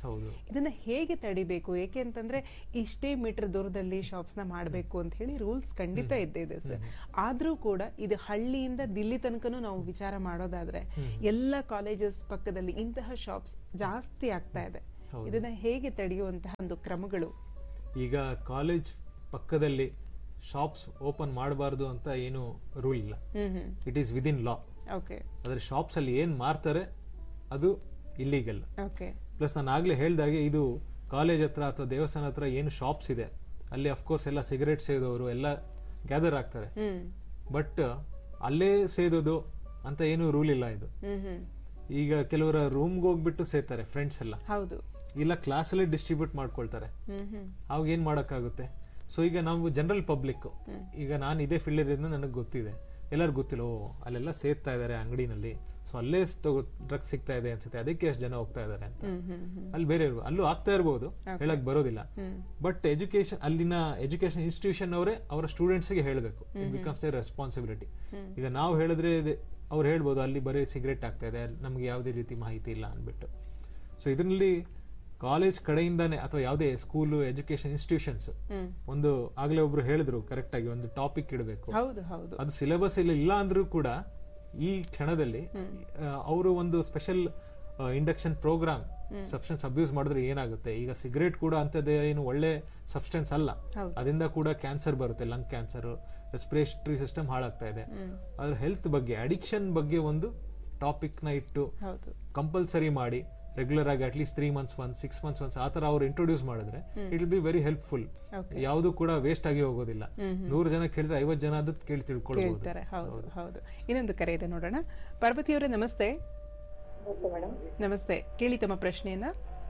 ಹೌದು ಇದನ್ನ ಹೇಗೆ ತಡಿಬೇಕು ಏಕೆ ಅಂತಂದ್ರೆ ಇಷ್ಟೇ ಮೀಟರ್ ದೂರದಲ್ಲಿ ಶಾಪ್ಸ್ ನ ಮಾಡಬೇಕು ಅಂತ ಹೇಳಿ ರೂಲ್ಸ್ ಖಂಡಿತ ಇದ್ದೇ ಇದೆ ಸರ್ ಆದ್ರೂ ಕೂಡ ಇದು ಹಳ್ಳಿಯಿಂದ ದಿಲ್ಲಿ ತನಕನೂ ನಾವು ವಿಚಾರ ಮಾಡೋದಾದ್ರೆ ಎಲ್ಲ ಕಾಲೇಜಸ್ ಪಕ್ಕದಲ್ಲಿ ಇಂತಹ ಶಾಪ್ಸ್ ಜಾಸ್ತಿ ಆಗ್ತಾ ಇದೆ ಹೌದು. ಇದನ್ನ ಹೇಗೆ ತಡೆಯುವಂತಹ ಒಂದು ಕ್ರಮಗಳು ಈಗ ಕಾಲೇಜ್ ಪಕ್ಕದಲ್ಲಿ ಶಾಪ್ಸ್ ಓಪನ್ ಮಾಡಬಾರ್ದು ಅಂತ ಏನು ರೂಲ್ ಇಲ್ಲ hmm hmm it is within law okay ಆದ್ರೆ ಶಾಪ್ಸ್ ಅಲ್ಲಿ ಏನ್ ಮಾರ್ತಾರೆ ಅದು ಇಲ್ಲಿಗಲ್ ಓಕೆ ಪ್ಲಸ್ ನಾನು ಆಗ್ಲೇ ಹೇಳ್ದಾಗೆ ಇದು ಕಾಲೇಜ್ ಹತ್ರ ಅಥವಾ ದೇವಸ್ಥಾನ ಹತ್ರ ಏನು ಶಾಪ್ಸ್ ಇದೆ ಅಲ್ಲಿ ಅಫ್ಕೋರ್ಸ್ ಎಲ್ಲ ಸಿಗರೇಟ್ ಸೇದೋರು ಎಲ್ಲ ಗ್ಯಾದರ್ ಆಗ್ತಾರೆ ಹ್ಮ್ ಬಟ್ ಅಲ್ಲೇ ಸೇದೋದು ಅಂತ ಏನು ರೂಲ್ ಇಲ್ಲ ಇದು ಹ್ಮ್ ಹ್ಮ್ ಈಗ ಕೆಲವರ ರೂಮ್ಗೆ ಹೋಗ್ಬಿಟ್ಟು ಸೇತಾರೆ ಫ್ರೆಂಡ್ಸ್ ಎಲ್ಲ ಹೌದು ಇಲ್ಲ ಕ್ಲಾಸಲ್ಲಿ ಡಿಸ್ಟ್ರಿಬ್ಯೂಟ್ ಮಾಡ್ಕೊಳ್ತಾರೆ ಹ್ಮ್ ಹ್ಮ್ ಅವಾಗ ಏನ್ ಮಾಡಕ್ಕಾಗುತ್ತೆ ಸೊ ಈಗ ನಾವು ಜನರಲ್ ಪಬ್ಲಿಕ್ ಈಗ ನಾನು ಇದೇ ಫೀಲ್ಡ್ ಇರೋದ್ರಿಂದ ನನಗೆ ಗೊತ್ತಿದೆ ಎಲ್ಲರಿಗೂ ಗೊತ್ತಿಲ್ಲ ಓ ಅಲ್ಲೆಲ್ಲ ಸೇರ್ತಾ ಇದಾರೆ ಅಂಗಡಿನಲ್ಲಿ ಸೊ ಅಲ್ಲೇ ಡ್ರಗ್ಸ್ ಸಿಗ್ತಾ ಇದೆ ಅನ್ಸುತ್ತೆ ಅದಕ್ಕೆ ಎಷ್ಟು ಜನ ಹೋಗ್ತಾ ಇದಾರೆ ಅಂತ ಹ್ಮ್ ಹ್ಮ್ ಹ್ಮ್ ಅಲ್ಲಿ ಬೇರೆ ಇರ್ಬೋದು. ಅಲ್ಲೂ ಆಗ್ತಾ ಇರ್ಬೋದು ಹೇಳಕ್ ಬರೋದಿಲ್ಲ ಹ್ಮ್. ಬಟ್ ಎಜುಕೇಶನ್ ಅಲ್ಲಿನ ಎಜುಕೇಶನ್ ಇನ್ಸ್ಟಿಟ್ಯೂಷನ್ ಅವರೇ ಅವರ ಸ್ಟೂಡೆಂಟ್ಸ್ ಗೆ ಹೇಳಬೇಕು ಇಟ್ ಬಿಕಮ್ಸ್ ಎ ರೆಸ್ಪಾನ್ಸಿಬಿಲಿಟಿ ಈಗ ನಾವು ಹೇಳಿದ್ರೆ ಇದು- ಅವ್ರು ಹೇಳ್ಬೋದು ಅಲ್ಲಿ ಬರೀ ಸಿಗರೇಟ್ ಆಗ್ತಾ ಇದೆ ನಮ್ಗೆ ಯಾವುದೇ ರೀತಿ ಮಾಹಿತಿ ಇಲ್ಲ ಅಂದ್ಬಿಟ್ಟು ಸೊ ಇದರಲ್ಲಿ ಕಾಲೇಜ್ ಕಡೆಯಿಂದಾನೆ ಅಥವಾ ಯಾವುದೇ ಸ್ಕೂಲು ಎಜುಕೇಶನ್ ಇನ್ಸ್ಟಿಟ್ಯೂಷನ್ಸ್ ಹ್ಮ್ ಒಂದು ಆಗ್ಲೇ ಒಬ್ರು ಹೇಳಿದ್ರು ಕರೆಕ್ಟ್ ಆಗಿ ಒಂದು ಟಾಪಿಕ್ ಇಡಬೇಕು ಹೌದು ಹೌದು ಅದು ಸಿಲೆಬಸ್ ಇಲ್ಲಿ ಇಲ್ಲ ಅಂದ್ರೂ ಕೂಡ ಈ ಕ್ಷಣದಲ್ಲಿ ಅವರು ಒಂದು special induction program substance abuse ಮಾಡಿದ್ರೆ ಏನಾಗುತ್ತೆ ಈಗ ಸಿಗರೇಟ್ ಕೂಡ ಅಂತದೇ ಏನು ಒಳ್ಳೆ ಸಬ್ಸ್ಟೆನ್ಸ್ ಅಲ್ಲ ಹೌದು. ಅದರಿಂದ ಕೂಡ ಕ್ಯಾನ್ಸರ್ ಬರುತ್ತೆ ಲಂಗ್ ಕ್ಯಾನ್ಸರ್ ರೆಸ್ಪಿರೇಟರಿ ಸಿಸ್ಟಮ್ ಹಾಳಾಗ್ತಾ ಇದೆ ಅದ್ರ ಹೆಲ್ತ್ ಬಗ್ಗೆ ಅಡಿಕ್ಷನ್ ಬಗ್ಗೆ ಒಂದು ಟಾಪಿಕ್ ನ ಇಟ್ಟು ಹೌದು ಕಂಪಲ್ಸರಿ ಮಾಡಿ ರೆಗ್ಯುಲರ್ ಆಗಿ at least three months one six months once ಆ ತರ ಅವ್ರು ಇಂಟ್ರೊಡ್ಯೂಸ್ ಮಾಡಿದ್ರೆ it will be very helpful Okay. ಯಾವುದು ಕೂಡ ವೇಸ್ಟ್ ಆಗಿ ಹೋಗೋದಿಲ್ಲ ನೂರು ಜನ ಕೇಳಿದ್ರೆ ಐವತ್ತು ಜನ ಅದು ಕೇಳಿ ತಿಳ್ಕೊಳ್ಬಹುದು ಕೇಳ್ತಾರೆ ಹೌದು ಹೌದು ಇನ್ನೊಂದು ಕರೆ ಇದೆ ನೋಡೋಣ ಪಾರ್ವತಿ ಅವರೇ ನಮಸ್ತೆ ಓಕೆ ಮೇಡಮ್ ನಮಸ್ತೆ ಕೇಳಿ ತಮ್ಮ ಪ್ರಶ್ನೆಯನ್ನ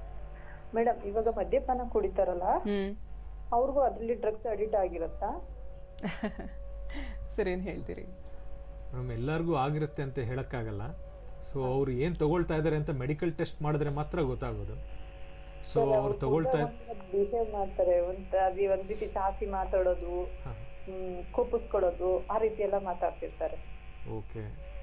ಮೇಡಮ್ ಇವಾಗ ಮದ್ಯಪಾನ ಕುಡಿತಾರಲ್ಲ ಹ್ಮ್ ಅವ್ರಿಗೂ ಅದ್ರಲ್ಲಿ ಡ್ರಗ್ಸ್ ಅಡಿಕ್ಟ್ ಆಗಿರುತ್ತಾ ಸರಿ ಏನ್ ಹೇಳ್ತೀರಿ ಮೇಡಮ್ ಎಲ್ಲರಿಗೂ ಆಗಿರುತ್ತೆ ಅಂತ ಹೇಳಕ್ಕಾಗಲ್ಲ ಸೊ ಅವ್ರು ಏನ್ ತಗೊಳ್ತಾ ಇದಾರೆ ಅಂತ ಮೆಡಿಕಲ್ ಟೆಸ್ಟ್ ಮಾಡಿದ್ರೆ ಮಾತ್ರ ಗೊತ್ತಾಗೋದು ಸೊ ಅವ್ರು ತಗೊಳ್ತಾ ಬಿಹೇವ್ ಮಾಡ್ತಾರೆ ಒಂದ್ ಅದಿ ಒಂದ್ ರೀತಿ ಜಾಸ್ತಿ ಮಾತಾಡೋದು ಹ್ಮ್ ಕೋಪಿಸ್ಕೊಡೋದು ಆ ರೀತಿ ಎಲ್ಲ ಮಾತಾಡ್ತಿರ್ತಾರೆ ಓಕೆ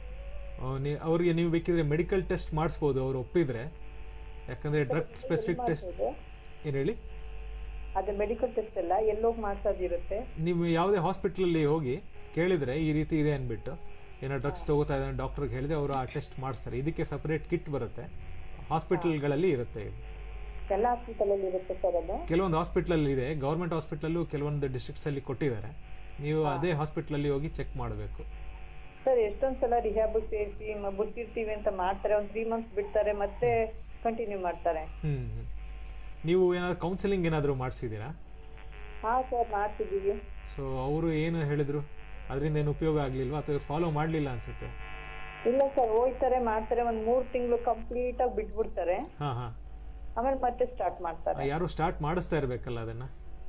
ಅವ್ರಿಗೆ ನೀವು ಬೇಕಿದ್ರೆ ಮೆಡಿಕಲ್ ಟೆಸ್ಟ್ ಮಾಡಿಸ್ಬೋದು ಅವ್ರು ಒಪ್ಪಿದ್ರೆ ಯಾಕಂದ್ರೆ ಡ್ರಗ್ ಸ್ಪೆಸಿಫಿಕ್ ಟೆಸ್ಟ್ ಮಾಡ್ಸೋದು? ಏನ್ ಹೇಳಿ ಅದೇ ಮೆಡಿಕಲ್ ಟೆಸ್ಟ್ ಎಲ್ಲ ಎಲ್ಲೋಗಿ ಮಾಡ್ಸೋದಿರುತ್ತೆ ನೀವು ಯಾವುದೇ ಹಾಸ್ಪಿಟ್ಲಲ್ಲಿ ಹೋಗಿ ಕೇಳಿದ್ರೆ ಈ ರೀತಿ ಇದೆ ಅಂದ್ಬಿಟ್ಟು ಏನೋ ಡ್ರಗ್ಸ್ ತಗೋತಾ ಇದ್ದಾನೆ ಡಾಕ್ಟರ್ಗೆ ಹೇಳಿದ್ರೆ ಅವರು ಆ ಟೆಸ್ಟ್ ಮಾಡಿಸ್ತಾರೆ ಇದಕ್ಕೆ ಸಪರೇಟ್ ಕಿಟ್ ಬರುತ್ತೆ ಹಾಸ್ಪಿಟಲ್ಗಳಲ್ಲಿ ಇರುತ್ತೆ ಇದು ಎಲ್ಲ ಹಾಸ್ಪಿಟಲ್ ಅಲ್ಲಿ ಇರುತ್ತೆ ಸರ್ ಅದು ಕೆಲವೊಂದು ಹಾಸ್ಪಿಟ್ಲಲ್ಲಿ ಇದೆ ಗೌರ್ಮೆಂಟ್ ಹಾಸ್ಪಿಟ್ಲಲ್ಲೂ ಕೆಲವೊಂದು districts ಅಲ್ಲಿ ಕೊಟ್ಟಿದ್ದಾರೆ ನೀವು ಅದೇ ಹಾಸ್ಪಿಟ್ಲಲ್ಲಿ ಹೋಗಿ ಚೆಕ್ ಮಾಡಬೇಕು ಸರ್ ಎಷ್ಟೊಂದ್ ಸಲ ರಿಹ್ಯಾಬ್ ಸೇರಿಸಿ ಬಿಡ್ತಿರ್ತೀವಿ ಅಂತ ಮಾಡ್ತಾರೆ ಒಂದ್ ತ್ರೀ ಮಂತ್ಸ್ ಬಿಡ್ತಾರೆ ಮತ್ತೆ ಕಂಟಿನ್ಯೂ ಮಾಡ್ತಾರೆ ಹ್ಮ್ ಹ್ಮ್. ನೀವು ಏನಾದ್ರು ಕೌನ್ಸಿಲಿಂಗ್ ಏನಾದರೂ ಮಾಡಿಸಿದ್ದೀರಾ ಹಾ ಸರ್ ಮಾಡ್ತಿದೀವಿ ಸೊ ಅವರು ಏನು ಹೇಳಿದ್ರು ಅದರಿಂದ ಏನು ಉಪಯೋಗ ಆಗಲಿಲ್ವಾ ಅಥವಾ ಫಾಲೋ ಮಾಡಲಿಲ್ಲ ಅನ್ಸುತ್ತೆ ಇಲ್ಲ ಸರ್ ಹೋಯ್ತಾರೆ ಮಾಡ್ತಾರೆ ಒಂದ್ ಮೂರ್ ತಿಂಗಳು ಕಂಪ್ಲೀಟ್ ಆಗಿ ಬಿಟ್ಬಿಡ್ತಾರೆ ಹಾ ಹಾ ಆಮೇಲೆ ಮತ್ತೆ ಸ್ಟಾರ್ಟ್ ಮಾಡ್ತಾರೆ ಯಾರು ಸ್ಟಾರ್ಟ್ ಮಾಡಿಸ್ತಾ ಇರ್ಬೇಕಲ್ಲ ಅದನ್ನ